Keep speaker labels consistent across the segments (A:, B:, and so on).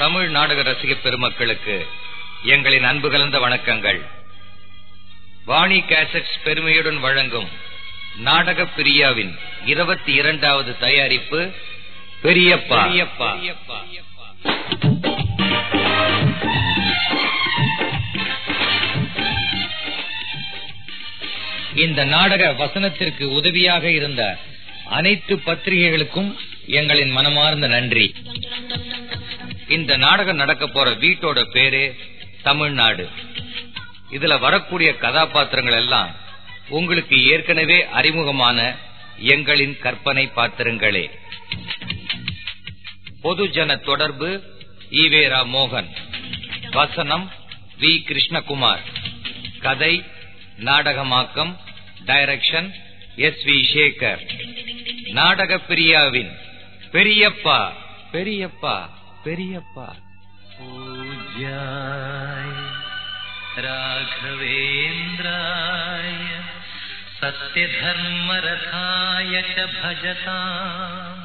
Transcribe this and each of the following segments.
A: தமிழ் நாடக ரசிக பெருமக்களுக்கு எங்களின் அன்பு கலந்த வணக்கங்கள் வாணி கேசட்ஸ் பெருமையுடன் வழங்கும் நாடக பிரியாவின் இருபத்தி இரண்டாவது தயாரிப்பு பெரியப்பா பெரியப்பா இந்த நாடக வசனத்திற்கு உதவியாக இருந்த அனைத்து பத்திரிகைகளுக்கும் எங்களின் மனமார்ந்த நன்றி இந்த நாடகம் நடக்க போற வீட்டோட பேரு தமிழ்நாடு இதுல வரக்கூடிய கதாபாத்திரங்கள் எல்லாம் உங்களுக்கு ஏற்கனவே அறிமுகமான எங்களின் கற்பனை பாத்திரங்களே பொதுஜன தொடர்பு ஈவேரா மோகன் வசனம் வி கிருஷ்ணகுமார் கதை நாடகமாக்கம் டைரக்ஷன் எஸ் வி சேகர் நாடக பிரியாவின் பெரியப்பா பெரியப்பா பெரியப்பா
B: पूज्याय राघवेन्द्राय सत्यधर्मरथाय च भजताम्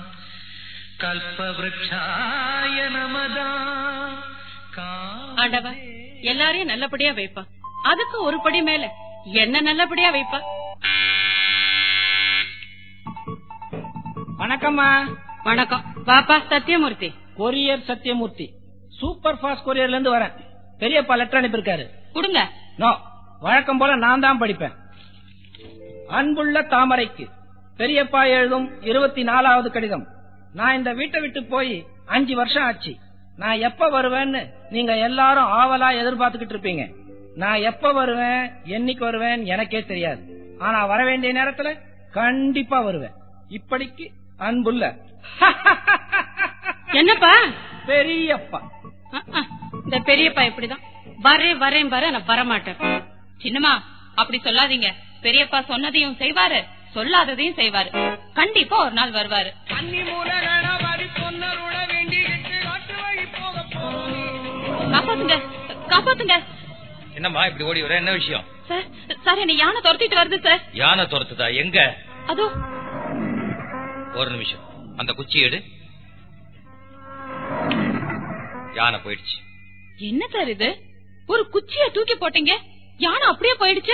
B: कल्पवृक्षाय नमदा
C: ஆண்டவா எல்லாரையும் நல்லபடியா வைப்பா அதுக்கு ஒரு படி மேல என்ன நல்லபடியா வைப்பா
D: வணக்கம்மா
C: வணக்கம் பாப்பா Sathyamoorthy
D: courier Sathyamoorthy super fast கொரியர்ல இருந்து வரேன் பெரியப்பா லெட்டர் அனுப்பியிருக்காரு
C: கொடுங்க
D: நோ வழக்கம் போல நான் தான் படிப்பேன் அன்புள்ள தாமரைக்கு பெரியப்பா எழுதும் இருபத்தி நாலாவது கடிதம் நான் இந்த வீட்டை விட்டு போய் அஞ்சு வருஷம் ஆச்சு நான் எப்ப வருவேன்னு நீங்க எல்லாரும் ஆவலா எதிர்பார்த்துக்கிட்டு இருப்பீங்க நான் எப்ப வருவேன் என்னைக்கு வருவேன் எனக்கே தெரியாது ஆனா வர வேண்டிய நேரத்துல கண்டிப்பா வருவேன் இப்படிக்கு அன்புள்ள
C: என்னப்பா
D: பெரியப்பா
C: அஹ், அஹ், இந்த பெரியப்பா இப்படிதான் வரேன் வரேன் வர நான் வரமாட்டேன் சின்னம்மா அப்படி சொல்லாதீங்க பெரியப்பா சொன்னதையும் செய்வாரு சொல்லாததையும் செய்வாரு கண்டிப்பா ஒரு நாள் வருவாரு காப்பாத்துங்க காப்பாத்துங்க
A: என்னம்மா இப்படி ஓடி வர என்ன விஷயம்
C: சார் சார் என்ன யானை துரத்திட்டு வருது சார்
A: யானை துரத்துதா எங்க
C: அதோ
A: ஒரு நிமிஷம் அந்த குச்சி எடு யானை போயிடுச்சு
C: என்ன சார் இது ஒரு குச்சிய தூக்கி போட்டீங்க யானை அப்படியே போயிடுச்சு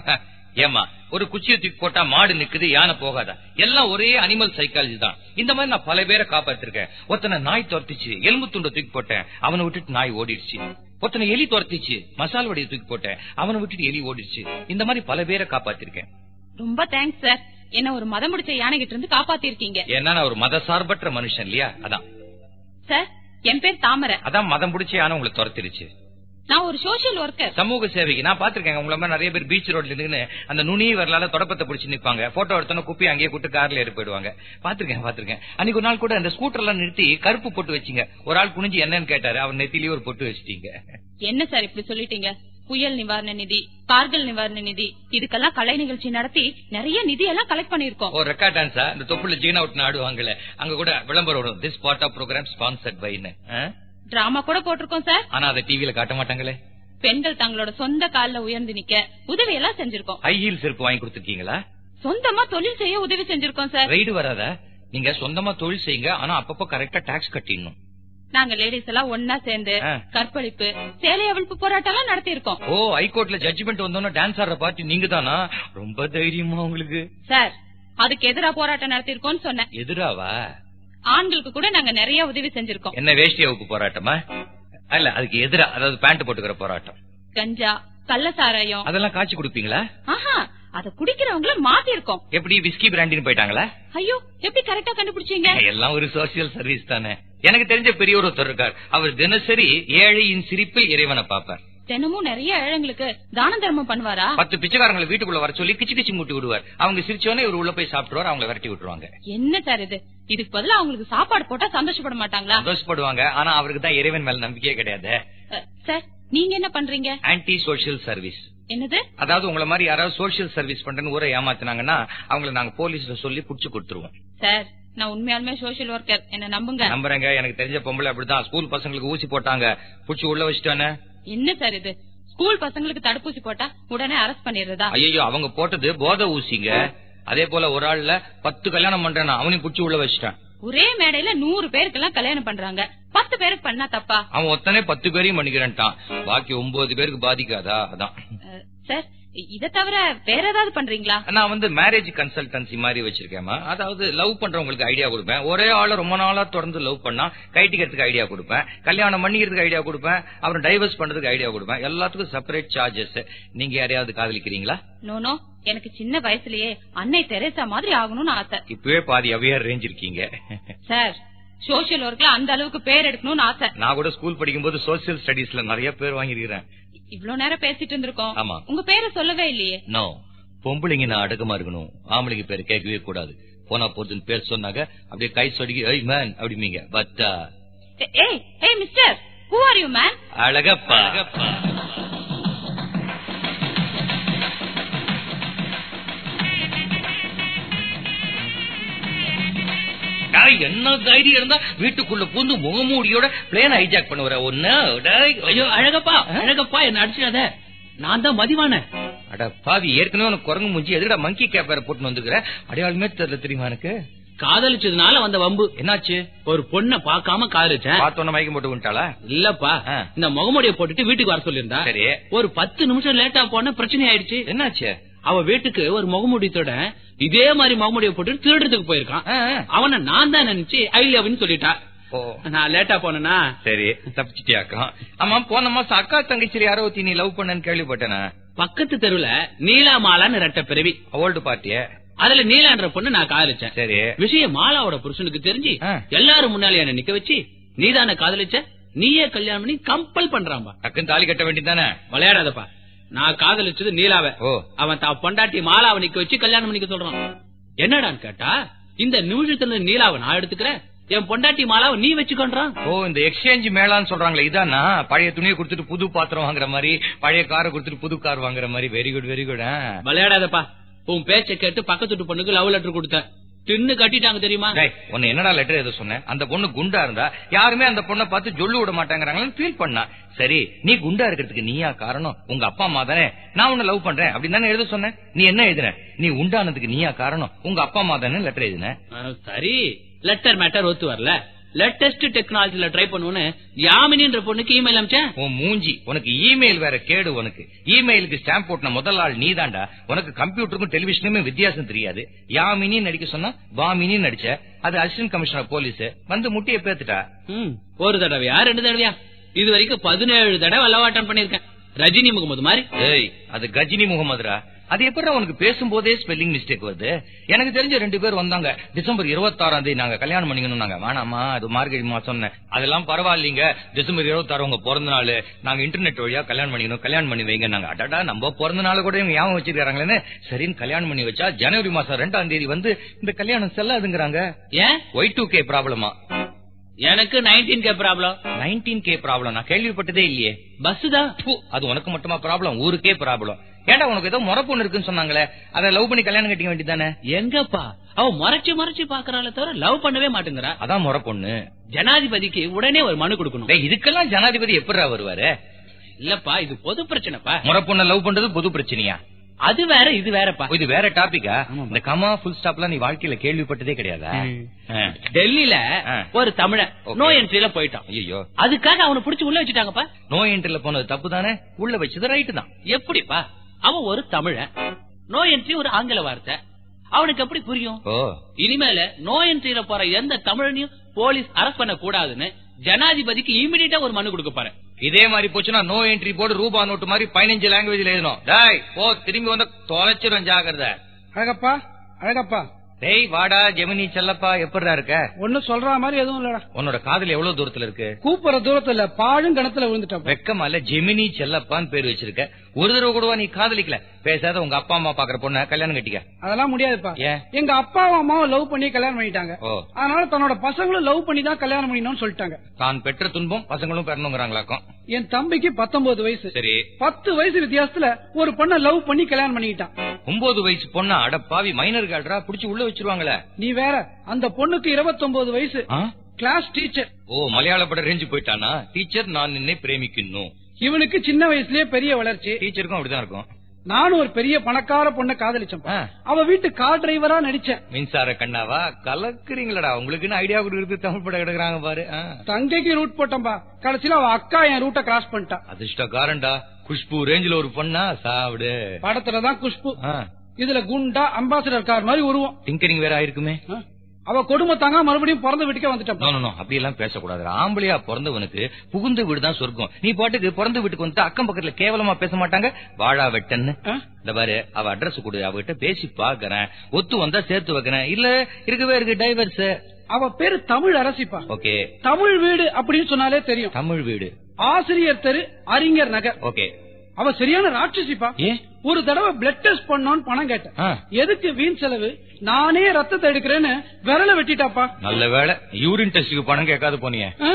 A: ஏமா ஒரு குச்சியை தூக்கி போட்டா மாடு நிக்குது யானை போகாதா எல்லாம் ஒரே அனிமல் சைக்காலஜி தான் இந்த மாதிரி நான் பல பேரை காப்பாத்திருக்கேன் ஒருத்தனை நாய் துரத்திச்சு எலும்பு துண்டை தூக்கி போட்டேன் அவனை விட்டுட்டு நாய் ஓடிடுச்சு ஒருத்தனை எலி துரத்திச்சு மசால் வடியை தூக்கி போட்டேன் அவனை விட்டுட்டு எலி ஓடிடுச்சு இந்த மாதிரி பல பேரை காப்பாத்திருக்கேன்
C: ரொம்ப தேங்க்ஸ் சார் என்ன ஒரு மதம் முடிச்ச யானை கிட்ட இருந்து காப்பாத்திருக்கீங்க
A: ஏன்னா நான் ஒரு மத சார்பற்ற மனுஷன் இல்லையா அதான்
C: சார் என் பேர் தாமரை
A: அதான் மதம் பிடிச்ச யானை உங்களை துரத்திருச்சு
C: நான் ஒரு சோசியல் ஒர்க்கர்
A: சமூக சேவைக்கு நான் பாத்திருக்கேன் உங்களை மாதிரி நிறைய பேர் பீச் ரோட்ல இருந்து அந்த நுனி வரலால தொடப்பத்தை பிடிச்சு நிப்பாங்க போட்டோ எடுத்தோன்னு குப்பி அங்கேயே கூட்டு கார்ல ஏறி போயிடுவாங்க பாத்திருக்கேன் பாத்திருக்கேன் அன்னைக்கு ஒரு நாள் கூட அந்த ஸ்கூட்டர் எல்லாம் நிறுத்தி கருப்பு போட்டு வச்சீங்க ஒரு ஆள் குனிஞ்சு என்னன்னு கேட்டாரு அவர் நெத்திலேயே ஒரு பொட்டு வச்சிட்டீங்க
C: என்ன சார் இப்படி சொல்லிட்டீங்க புயல் நிவாரண நிதி கார்கில் நிவாரண நிதி இதுக்கெல்லாம் கலை நிகழ்ச்சி நடத்தி நிறைய நிதி எல்லாம் கலெக்ட் பண்ணிருக்கோம்
A: ஒரு ரெக்கார்ட் டான்ஸா இந்த தொப்புல ஜீன் அவுட் ஆடுவாங்கல்ல அங்க கூட விளம்பரம் வரும் this part of program sponsored பைன்னு
C: டிராமா கூட போட்டிருக்கோம் சார்
A: ஆனா அதை டிவில காட்ட மாட்டாங்களே
C: பெண்கள் தங்களோட சொந்த கால்ல உயர்ந்து நிக்க உதவி எல்லாம் செஞ்சிருக்கோம்
A: ஹை ஹீல் செருப்பு வாங்கி கொடுத்துருக்கீங்களா
C: சொந்தமா தொழில் செய்ய உதவி செஞ்சிருக்கோம் சார்
A: ரைடு வராதா நீங்க சொந்தமா தொழில் செய்யுங்க ஆனா அப்பப்போ கரெக்டா டாக்ஸ் கட்டிடணும்
C: நாங்க லேடிஸ் எல்லாம் ஒன்னா சேர்ந்து
A: ஆ.
C: கற்பழிப்பு சேலை அவிழ்ப்பு போராட்டம் எல்லாம் நடத்தி இருக்கோம்
A: ஓ ஹைகோர்ட்ல ஜட்ஜ்மெண்ட் வந்தோன்னா டான்ஸ் ஆடுற பார்ட்டி நீங்க தானா ரொம்ப தைரியமா உங்களுக்கு
C: சார் அதுக்கு எதிரா போராட்டம் நடத்தி இருக்கோம்னு சொன்னேன்
A: எதிராவா
C: ஆண்களுக்கு கூட நாங்க நிறைய உதவி செஞ்சிருக்கோம்
A: என்ன வேஷ்டி வகுப்பு போராட்டமா இல்ல அதுக்கு எதிரா அதாவது பேண்ட் போட்டுக்கிற போராட்டம்
C: கஞ்சா கள்ள சாராயம்
A: அதெல்லாம் காய்ச்சி கொடுப்பீங்களா
C: ஆஹா அத குடிக்கிறவங்கள மாத்தி இருக்கோம்
A: எப்படி விஸ்கி பிராண்டின்னு போயிட்டாங்களா
C: ஐயோ எப்படி கரெக்டா கண்டுபிடிச்சீங்க
A: எல்லாம் ஒரு சோசியல் சர்வீஸ் தானே எனக்கு தெரிஞ்ச பெரிய ஒருத்தர் இருக்கார் அவர் தினசரி ஏழையின் சிரிப்பில் இறைவனை பார்ப்பார்
C: தினமும் நிறைய ஏழைங்களுக்கு தான தர்மம் பண்ணுவாரா
A: பத்து பிச்சைக்காரங்களை வீட்டுக்குள்ள வர சொல்லி கிச்சு கிச்சு மூட்டி விடுவார் அவங்க சிரிச்சோன்னே இவர் உள்ள போய் சாப்பிட்டுருவார் அவங்களை விரட்டி விட்டுருவாங்க
C: என்ன சார் இது இதுக்கு பதிலா அவங்களுக்கு சாப்பாடு போட்டா சந்தோஷப்பட மாட்டாங்களா
A: சந்தோஷப்படுவாங்க ஆனா அவருக்கு தான் இறைவன் மேல நம்பிக்கையே கிடையாது
C: அ, சார் நீங்க என்ன பண்றீங்க
A: ஆன்டி சோசியல் சர்வீஸ்
C: என்னது
A: அதாவது உங்களை மாதிரி யாராவது சோசியல் சர்வீஸ் பண்றேன்னு ஊரை ஏமாத்தினாங்கன்னா அவங்கள நாங்க போலீஸ்ல சொல்லி புடிச்சு கொடுத்துருவோம்
C: சார் நான் உண்மையாலுமே சோசியல் ஒர்க்கர் என்ன நம்புங்க
A: நம்புறேங்க எனக்கு தெரிஞ்ச பொம்பளை அப்படிதான் ஸ்கூல் பசங்களுக்கு ஊசி போட்டாங்க புடிச்சு உள்ள வச்சுட்டானே
C: என்ன சார் இது ஸ்கூல் பசங்களுக்கு தடுப்பூசி போட்டா உடனே அரெஸ்ட் பண்ணிடுறதா
A: ஐயோ அவங்க போட்டது போதை ஊசிங்க அதே போல ஒரு ஆள்ல பத்து கல்யாணம் பண்றேன் அவனையும் புடிச்சு உள்ள வச்சுட்டேன்
C: ஒரே மேடையில நூறு பேருக்கெல்லாம் கல்யாணம் பண்றாங்க பத்து பேருக்கு பண்ணா தப்பா
A: அவன் ஒத்தனே பத்து பேரையும் பண்ணிக்கிறேன்ட்டான் பாக்கி ஒன்பது பேருக்கு பாதிக்காதா அதான்
C: அஹ், சார் இத தவிர வேற ஏதாவது பண்றீங்களா
A: நான் வந்து மேரேஜ் கன்சல்டன்சி மாதிரி வச்சிருக்கேன்மா அதாவது லவ் பண்றவங்களுக்கு ஐடியா கொடுப்பேன் ஒரே ஆள ரொம்ப நாளா தொடர்ந்து லவ் பண்ணா கைட்டிக்கிறதுக்கு ஐடியா கொடுப்பேன் கல்யாணம் பண்ணிக்கிறதுக்கு ஐடியா கொடுப்பேன் அப்புறம் டைவர்ஸ் பண்றதுக்கு ஐடியா கொடுப்பேன் எல்லாத்துக்கும் செப்பரேட் சார்ஜஸ் நீங்க யாரையாவது காதலிக்கிறீங்களா
C: நோனோ எனக்கு சின்ன வயசுலயே அன்னை தெரேசா மாதிரி ஆகணும்னு ஆசை
A: இப்பவே பாதி அவையார் ரேஞ்ச் இருக்கீங்க
C: சார் சோசியல் ஒர்க்ல அந்த அளவுக்கு பேர் எடுக்கணும்னு ஆசை
A: நான் கூட ஸ்கூல் படிக்கும்போது சோசியல் ஸ்டடீஸ்ல நிறைய பேர் வாங்கியிருக்கிறேன்
C: இவ்ளோ நேரம் பேசிட்டு இருந்திருக்கோம்
A: ஆமா.
C: உங்க பேரை சொல்லவே இல்லையே
A: நோ பொம்பளைங்க நான் அடக்கமா இருக்கணும் ஆம்பளைங்க பேர் கேட்கவே கூடாது போனா போதுன்னு பேர் சொன்னாங்க அப்படியே கை சொடுக்கி ஏய் மேன் அப்படிமீங்க பட்
C: ஏ- ஏய் ஏய் mister who are you man
A: Alagappa டேய், என்ன தைரியம் இருந்தா வீட்டுக்குள்ள பூந்து முகமூடியோட பிளேன் ஹைஜாக் பண்ணுவற ஒன்னு டேய்,
E: ஐயோ அழகப்பா அழகப்பா என்ன அடிச்சிடாத நான் தான் மதிவான
A: அட பாவி ஏற்கனவே உனக்கு குரங்கு மூஞ்சி எதுக்குடா மங்கி கேப் வேற போட்டு வந்துக்கிற அடையாளமே தெரியல தெரியுமா எனக்கு
E: காதலிச்சதுனால வந்த வம்பு
A: என்னாச்சு
E: ஒரு பொண்ண பாக்காம காதலிச்சேன்
A: பார்த்தோன்ன மயக்கம் போட்டு விட்டாளா
E: இல்லப்பா
A: ஆ.
E: இந்த முகமுடிய போட்டுட்டு வீட்டுக்கு வர சொல்லியிருந்தா
A: சரி
E: ஒரு பத்து நிமிஷம் லேட்டா போன பிரச்சனை ஆயிடுச்சு
A: என்னாச்சு
E: அவ வீட்டுக்கு ஒரு முகமுடியத்தோட இதே மாதிரி முகமுடிய போட்டு திருடுறதுக்கு போயிருக்கான்
A: ஆ, ஆ.
E: அவனை நான் தான் நினைச்சு ஐ லவ்னு சொல்லிட்டா
A: ஓ
E: நான் லேட்டா போனேனா
A: சரி தப்பிச்சிட்டியாக்கம் ஆமா போன மாசம் அக்கா தங்கச்சி யாரோ ஒருத்தி நீ லவ் பண்ணன்னு கேள்விப்பட்டேனா
E: பக்கத்து தெருவுல நீலா மாலான்னு ரெட்ட பிறவி
A: ஓல்டு பார்ட்டிய
E: அதுல நீலான்ற பொண்ணு நான் காதலிச்சேன்
A: சரி
E: விஷயம் மாலாவோட புருஷனுக்கு தெரிஞ்சு
A: ஆ.
E: எல்லாரும் முன்னாலே என்ன நிக்க வச்சு நீதானே காதலிச்ச நீயே கல்யாணம் பண்ணி கம்பல் பண்றான்பா
A: டக்குன்னு தாலி கட்ட வேண்டியதானே
E: விளையாடாதப்பா நான் காதலிச்சது நீலாவ
A: ஓ
E: அவன் தான் பொண்டாட்டி மாலாவை நிக்க வச்சு கல்யாணம் பண்ணிக்க சொல்றான் என்னடான்னு கேட்டா இந்த நிமிஷத்துல நீலாவை நான் எடுத்துக்கிறேன் என் பொண்டாட்டி மாலாவை நீ வச்சுக்கொண்டான்
A: ஓ இந்த எக்ஸ்சேஞ்ச் மேளான்னு சொல்றாங்களே இதானா பழைய துணியை கொடுத்துட்டு புது பாத்திரம் வாங்குற மாதிரி பழைய காரை கொடுத்துட்டு புது கார் வாங்குற மாதிரி வெரி குட் வெரி குட்
E: விளையாடாதப்பா உன் பேச்ச கேட்டு பக்கத்து வீட்டு பொண்ணுக்கு லவ் லெட்டர் கொடுத்தேன் தின்னு கட்டிட்டாங்க தெரியுமா
A: உன்னை என்னடா லெட்டர் எது சொன்னேன் அந்த பொண்ணு குண்டா இருந்தா யாருமே அந்த பொண்ணை பார்த்து ஜொல்லு விட மாட்டாங்கறாங்கன்னு ஃபீல் பண்ணா சரி நீ குண்டா இருக்கிறதுக்கு நீயா காரணம் உங்க அப்பா அம்மா தானே நான் உன்னை லவ் பண்றேன் அப்படின்னு தானே எழுத சொன்னேன் நீ என்ன எழுதின நீ உண்டானதுக்கு நீயா காரணம் உங்க அப்பா அம்மா தானே லெட்டர் எழுதின
E: ஆ, சரி லெட்டர் மேட்டர் ஒத்து வரல லேட்டஸ்ட் டெக்னாலஜில ட்ரை பண்ணுவோன்னு யாமினின்ற பொண்ணுக்கு இமெயில் அமிச்சேன்
A: உன் மூஞ்சி உனக்கு இமெயில் வேற கேடு உனக்கு இமெயிலுக்கு ஸ்டாம்ப் போட்டின முதல் ஆள் நீதாண்டா உனக்கு கம்ப்யூட்டருக்கும் டெலிவிஷனுமே வித்தியாசம் தெரியாது யாமினி நடிக்க சொன்னா வாமினி நடிச்ச அது அசிஸ்டன்ட் கமிஷனர் போலீஸ் வந்து முட்டிய பேத்துட்டா
E: ம், ஒரு தடவையா ரெண்டு தடவையா இது வரைக்கும் பதினேழு தடவை லவாட்டம் பண்ணிருக்கேன் ரஜினி முகமது மாதிரி
A: ஏய் அது கஜினி முகமதுரா அது எப்படி உனக்கு பேசும்போதே ஸ்பெல்லிங் மிஸ்டேக் வருது எனக்கு தெரிஞ்ச ரெண்டு பேர் வந்தாங்க டிசம்பர் இருபத்தாறாம் தேதி நாங்க கல்யாணம் பண்ணிக்கணும் நாங்க வேணாமா அது மார்கழி மாசம் அதெல்லாம் பரவாயில்லைங்க டிசம்பர் இருபத்தாறு உங்க பிறந்த நாள் நாங்க இன்டர்நெட் வழியா கல்யாணம் பண்ணிக்கணும் கல்யாணம் பண்ணி வைங்க நாங்க அடடா நம்ம பிறந்த நாள் கூட இவங்க ஞாபகம் வச்சிருக்காங்களேன்னு சரின்னு கல்யாணம் பண்ணி வச்சா ஜனவரி மாசம் ரெண்டாம் தேதி வந்து இந்த கல்யாணம் செல்லாதுங்கிறாங்க
E: ஏன்
A: ஒய் டூ கே ப்ராப்ளமா
E: எனக்கு nineteen K problem
A: nineteen K problem நான் கேள்விப்பட்டதே இல்லையே
E: பஸ் தான்
A: ப்பு, அது உனக்கு மட்டுமா ப்ராப்ளம் ஊருக்கே ப்ராப்ளம் ஏன்டா உனக்கு ஏதோ முறை பொண்ணு இருக்குன்னு சொன்னாங்களே அதை லவ் பண்ணி கல்யாணம் கட்டிக்க வேண்டியதானே
E: எங்கப்பா அவ மறைச்சு மறைச்சு பாக்குறாள தவிர லவ் பண்ணவே மாட்டேங்கிறா
A: அதான் முறை பொண்ணு
E: ஜனாதிபதிக்கு உடனே ஒரு மனு கொடுக்கணும்
A: டேய், இதுக்கெல்லாம் ஜனாதிபதி எப்படிடா வருவாரு
E: இல்லப்பா இது பொது பிரச்சனைப்பா
A: முறை பொண்ணை லவ் பண்றது பொது பிரச்சனையா
E: அது வேற இது வேறப்பா
A: ஓ, இது வேற டாபிக்கா
E: ஆமாப்பா.
A: இந்த கமா ஃபுல் ஸ்டாப்லாம் நீ வாழ்க்கையில கேள்விப்பட்டதே கிடையாதா
E: ம். டெல்லியில
A: ஆ.
E: ஒரு தமிழன்
A: Okay.
E: நோ என்ட்ரில போயிட்டான்
A: ஐயோ
E: அதுக்காக அவனை புடிச்சு உள்ள வச்சுட்டாங்கப்பா
A: நோய் என்ட்ரில போனது தப்பு தானே உள்ள வச்சது ரைட்டு தான்
E: எப்படிப்பா அவன் ஒரு தமிழன் நோ என்ட்ரி ஒரு ஆங்கில வார்த்தை அவனுக்கு எப்படி புரியும்
A: ஓ
E: இனிமேல நோ என்ட்ரியில போற எந்த தமிழனையும் போலீஸ் அரெஸ்ட் பண்ண கூடாதுன்னு ஜனாதிபதிக்கு இமிடியட்டா ஒரு மனு கொடுக்க பாரு
A: இதே மாதிரி போச்சுன்னா நோ என்ட்ரி போர்டு ரூபா நோட்டு மாதிரி பதினஞ்சு லாங்குவேஜ்ல எழுதணும் டேய் போ திரும்பி வந்து தொலைச்சிரும் ஜாகிரத
D: அழகப்பா அழகப்பா
A: டேய் வாடா ஜெமினி செல்லப்பா எப்படிடா இருக்க
D: ஒன்னும் சொல்ற மாதிரி எதுவும் இல்லடா
A: உன்னோட காதல் எவ்வளவு தூரத்துல இருக்கு
D: கூப்பிடுற தூரத்துல பாழும் கிணத்துல விழுந்துட்டப்பா
A: வெக்கமா இல்ல ஜெமினி செல்லப்பான்னு பேர் வச்சிருக்க ஒரு தடவை கூடவா நீ காதலிக்கல பேசாத உங்க அப்பா அம்மா பாக்குற பொண்ண கல்யாணம் கட்டிக்க
D: அதெல்லாம் முடியாதுப்பா
A: ஏன்
D: எங்க அப்பாவும் அம்மாவும் லவ் பண்ணி கல்யாணம் பண்ணிட்டாங்க
A: ஓ
D: அதனால தன்னோட பசங்களும் லவ் பண்ணி தான் கல்யாணம் பண்ணிக்கணும்னு சொல்லிட்டாங்க
A: தான் பெற்ற துன்பம் பசங்களும் பெறணுங்கிறாங்களாக்கும்
D: என் தம்பிக்கு பத்தொன்பது வயசு
A: சரி
D: பத்து வயசு வித்தியாசத்துல ஒரு பொண்ண லவ் பண்ணி கல்யாணம் பண்ணிக்கிட்டான்
A: ஒன்பது வயசு பொண்ணா அட பாவி மைனர் கால்டா புடிச்சு உள்ள வச்சிருவாங்களே
D: நீ வேற அந்த பொண்ணுக்கு இருபத்தொன்பது வயசு
A: ஆ?
D: கிளாஸ் டீச்சர்
A: ஓ மலையாள பட ரேஞ்சு போயிட்டானா டீச்சர் நான் நின்னை பிரேமிக்கணும்
D: இவனுக்கு சின்ன வயசுலயே பெரிய வளர்ச்சி
A: டீச்சருக்கும் அப்படிதான் இருக்கும்
F: நானும் ஒரு பெரிய பணக்கார பொண்ணை காதலிச்சேன்
A: ஆ.
F: அவ வீட்டு கார் டிரைவரா நடிச்சேன்
A: மின்சார கண்ணாவா கலக்குறீங்களடா உங்களுக்கு ஐடியா கொடுக்குறது தமிழ் படம் எடுக்கிறாங்க பாரு ஆ.
F: தங்கைக்கு ரூட் போட்டேன்பா கடைசியில அவ அக்கா என் ரூட்ட கிராஸ் பண்ணிட்டா
A: அதிர்ஷ்டக்காரன்டா குஷ்பு ரேஞ்சில ஒரு பொண்ணா சாப்பிடு
F: படத்துலதான் குஷ்பு இதுல குண்டா அம்பாசிடர் கார் மாதிரி உருவம்
A: டிங்கரிங் வேற ஆயிருக்குமே
F: ஆ. அவ கொடுமை தாங்க மறுபடியும் பிறந்த வீட்டுக்கே வந்துட்டான்
A: நோ, நோ, நோ, அப்படி எல்லாம் பேசக்கூடாது ஆம்பளையா பிறந்தவனுக்கு புகுந்த வீடு தான் சொர்க்கம் நீ பாட்டுக்கு பிறந்த வீட்டுக்கு வந்து அக்கம் பக்கத்துல கேவலமா பேச மாட்டாங்க வாழா வெட்டன்னு
F: ஆ?
A: இந்த பாரு அவ அட்ரஸ் கொடு அவகிட்ட பேசி பாக்குறேன் ஒத்து வந்தா சேர்த்து வைக்கிறேன் இல்ல இருக்கவே இருக்கு டைவர்ஸ்
F: அவ பேரு தமிழ் அரசிப்பா
A: ஓகே
F: தமிழ் வீடு அப்படின்னு சொன்னாலே தெரியும்
A: தமிழ் வீடு
F: ஆசிரியர் தெரு அறிஞர் நகர்
A: ஓகே
F: அவ சரியான ராட்சசிப்பா
A: ஏன்
F: ஒரு தடவை பிளட் டெஸ்ட் பண்ணோன்னு பணம் கேட்டேன்
A: ஆ,
F: எதுக்கு வீண் செலவு நானே ரத்தத்தை எடுக்கிறேன்னு விரல வெட்டிட்டாப்பா
A: நல்ல வேளை யூரின் டெஸ்டுக்கு பணம் கேட்காது போனியே
F: ஆ?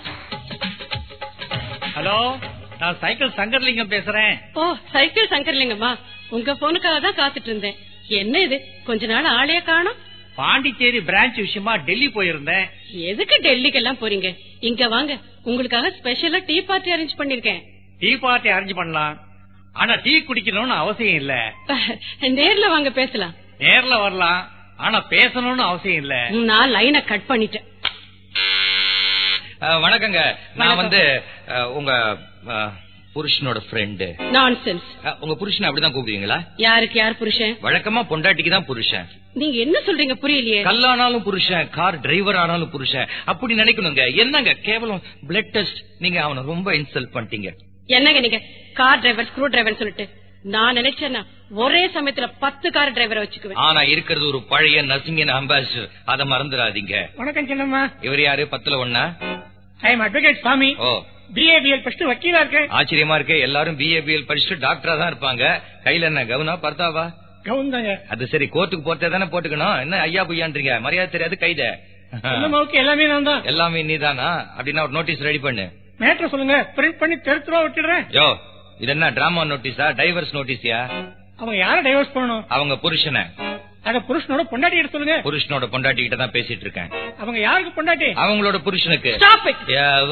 B: ஹலோ நான் சைக்கிள் சங்கர்லிங்கம் பேசுறேன்
G: ஓ சைக்கிள் சங்கர்லிங்கம்மா உங்க போனுக்காக தான் காத்துட்டு இருந்தேன் என்ன இது கொஞ்ச நாள் ஆளையே காணோம்
B: பாண்டிச்சேரி பிரான்ச் விஷயமா டெல்லி போயிருந்தேன்
G: எதுக்கு டெல்லிக்கு எல்லாம் போறீங்க இங்க வாங்க உங்களுக்காக ஸ்பெஷலா டீ பார்ட்டி அரேஞ்ச் பண்ணிருக்கேன்
B: டீ பார்ட்டி அரேஞ்ச் பண்ணலாம் ஆனா டீ குடிக்கணும்னு அவசியம் இல்ல
G: நேர்ல வாங்க பேசலாம்
B: நேர்ல வரலாம் ஆனா பேசணும்னு அவசியம் இல்ல
G: நான் லைனை கட் பண்ணிட்டேன்
A: அஹ், வணக்கங்க நான் வந்து அஹ், உங்க அஹ், புருஷனோட ஃப்ரெண்டு
G: நான்சென்ஸ்
A: உங்க புருஷனை அப்படிதான் கூப்பிடுவீங்களா
G: யாருக்கு யார் புருஷன்
A: வழக்கமா பொண்டாட்டிக்கு தான் புருஷன்
G: நீங்க என்ன சொல்றீங்க புரியலையே
A: கல்லானாலும் புருஷன் கார் டிரைவர் ஆனாலும் புருஷன் அப்படி நினைக்கணுங்க என்னங்க கேவலம் பிளட் டெஸ்ட் நீங்க அவனை ரொம்ப இன்சல்ட் பண்ணிட்டீங்க
G: என்னங்க நீங்க கார் டிரைவர் ஸ்க்ரூ டிரைவர் சொல்லிட்டு நான் நினைச்சேன்னா ஒரே சமயத்துல பத்து கார் டிரைவரை வச்சுக்குவேன்
A: ஆனா இருக்கிறது ஒரு பழைய நசிங்கன் அம்பாசிடர் அத மறந்துடாதீங்க
F: வணக்கம் சின்னம்மா
A: இவர் யாரு பத்துல ஒண்ணா
F: ஐ எம் அட்வொகேட் சுவாமி
A: ஓ
F: பிஏபிஎல் ஃபர்ஸ்ட் வக்கீலா இருக்கேன்
A: ஆச்சரியமா இருக்கு எல்லாரும் பிஏபிஎல் படிச்சுட்டு டாக்டரா தான் இருப்பாங்க கையில என்ன கவுனா பர்த்தாவா
F: கவுன் தாங்க
A: அது சரி கோர்ட்டுக்கு போறதே தானே போட்டுக்கணும் என்ன ஐயா பொய்யான்றீங்க மரியாதை தெரியாது கைத
F: சின்னம்மாவுக்கு எல்லாமே நான் தான்
A: எல்லாமே நீதானா அப்படின்னா ஒரு நோட்டீஸ் ரெடி பண்ணு
F: மேட்ரு சொல்லுங்க பிரிண்ட் பண்ணி தெருத்துருவா விட்டுடுறேன்
A: யோ இது என்ன டிராமா நோட்டீஸா டைவர்ஸ் நோட்டீஸியா
F: அவங்க யார டைவர்ஸ் பண்ணணும்
A: அவங்க புருஷனை
F: அத புருஷனோட பொண்டாட்டி எடுத்து சொல்லுங்க
A: புருஷனோட பொண்டாட்டி கிட்ட தான் பேசிட்டு இருக்கேன்
F: அவங்க யாருக்கு பொண்டாட்டி
A: அவங்களோட புருஷனுக்கு
G: Stop it.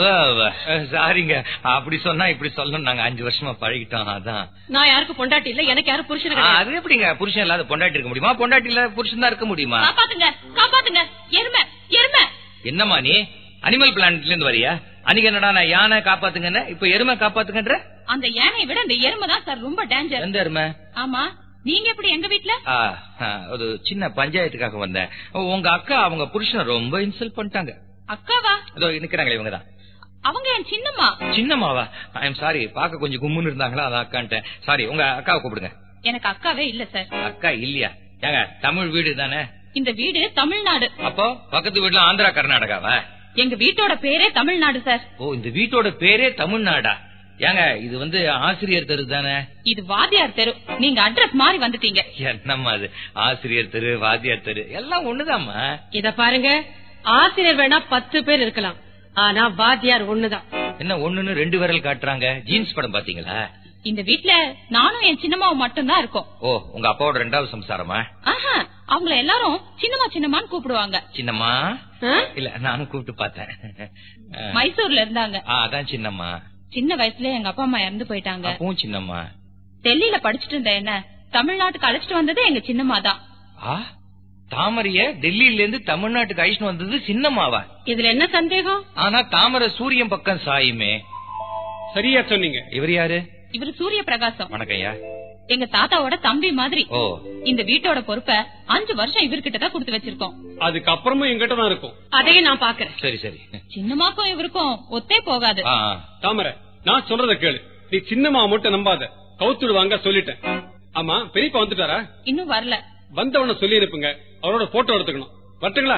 A: சாரிங்க அப்படி சொன்னா இப்படி சொல்லணும் நாங்க அஞ்சு வருஷமா பழகிட்டோம் அதான்
G: நான் யாருக்கு பொண்டாட்டி இல்ல எனக்கு யாரும் புருஷன்
A: ஆ,
G: கிடையாது
A: அது எப்படிங்க புருஷன் இல்லாத பொண்டாட்டி இருக்க முடியுமா பொண்டாட்டி இல்லாத புருஷன் தான் இருக்க முடியுமா
C: காப்பாத்துங்க காப்பாத்துங்க எருமை எருமை
A: என்னம்மா நீ அனிமல் பிளானட்ல இருந்து வரியா அன்னைக்கு என்னடா நான் யானை காப்பாத்துங்கன்னு இப்ப எருமை காப்பாத்துங்கன்ற
C: அந்த யானையை விட அந்த எருமை தான் சார் ரொம்ப டேஞ்சர்
A: எந்த எருமை
C: ஆமா நீங்க எப்படி எங்க வீட்ல
A: ஆ, ஆ, ஒரு சின்ன பஞ்சாயத்துக்காக வந்தேன் உங்க அக்கா அவங்க புருஷனை ரொம்ப இன்சல்ட் பண்ணிட்டாங்க
C: அக்காவா
A: அதோ நிக்கிறாங்களே இவங்கதான்
C: அவங்க என் சின்னம்மா
A: சின்னம்மாவா ஐ எம் சாரி பாக்க கொஞ்சம் கும்முன்னு இருந்தாங்களா அதான் அக்கான்ட்டேன் சாரி உங்க அக்காவை கூப்பிடுங்க
C: எனக்கு அக்காவே இல்ல சார்
A: அக்கா இல்லையா ஏங்க தமிழ் வீடு தானே
C: இந்த வீடு தமிழ்நாடு
A: அப்போ பக்கத்து வீட்டுல ஆந்திரா கர்நாடகாவா
C: எங்க வீட்டோட பேரே தமிழ்நாடு சார்
A: ஓ இந்த வீட்டோட பேரே தமிழ்நாடா ஏங்க இது வந்து ஆசிரியர் தெரு தானே
C: இது வாத்தியார் தெரு நீங்க அட்ரஸ் மாறி வந்துட்டீங்க
A: என்னம்மா அது ஆசிரியர் தெரு வாத்தியார் தெரு எல்லாம் ஒண்ணுதாம்மா
G: இத பாருங்க ஆசிரியர் வேணா பத்து பேர் இருக்கலாம் ஆனா வாத்தியார் ஒண்ணுதான்
A: என்ன ஒண்ணுன்னு ரெண்டு விரல் காட்டுறாங்க ஜீன்ஸ் படம் பாத்தீங்களா
C: இந்த வீட்ல நானும் என் சின்னம்மாவும் மட்டும்தான் இருக்கோம்
A: ஓ உங்க அப்பாவோட ரெண்டாவது சம்சாரமா
C: ஆஹா அவங்கள எல்லாரும் சின்னம்மா சின்னம்மான்னு கூப்பிடுவாங்க
A: சின்னம்மா
G: ஆ?
A: இல்ல நானும் கூப்பிட்டு பார்த்தேன் ஆ.
C: மைசூர்ல இருந்தாங்க
A: ஆ, அதான் சின்னம்மா
C: சின்ன வயசுல எங்க அப்பா அம்மா இறந்து போயிட்டாங்க
A: அப்பவும் சின்னம்மா
C: டெல்லியில படிச்சுட்டு இருந்த என்ன தமிழ்நாட்டுக்கு அழைச்சிட்டு வந்தது எங்க சின்னம்மா தான்
A: ஆ தாமரைய டெல்லியில இருந்து தமிழ்நாட்டுக்கு அழிச்சுட்டு வந்தது சின்னம்மாவா
G: இதுல என்ன சந்தேகம்
A: ஆனா தாமரை சூரியன் பக்கம் சாயுமே
F: சரியா சொன்னீங்க
A: இவர் யாரு
C: இவரு சூரிய பிரகாசம்
A: வணக்கம் ஐயா
C: எங்க தாத்தாவோட தம்பி மாதிரி
A: ஓ
C: இந்த வீட்டோட பொறுப்பை அஞ்சு வருஷம் இவர்கிட்ட தான் கொடுத்து வச்சிருக்கோம்
F: அதுக்கப்புறமும் எங்கிட்ட தான் இருக்கும்
G: அதையும் நான் பாக்குறேன்
A: சரி சரி
C: சின்னமாக்கும் இவருக்கும் ஒத்தே போகாது
A: ஆ, ஆ.
F: தாமரை நான் சொல்றத கேளு நீ சின்னம்மா மட்டும் நம்பாத கவுத்துடுவாங்க சொல்லிட்டேன் ஆமா பெரியப்பா வந்துட்டாரா
C: இன்னும் வரல
F: வந்தவன சொல்லி அனுப்புங்க அவரோட போட்டோ எடுத்துக்கணும் வரட்டுங்களா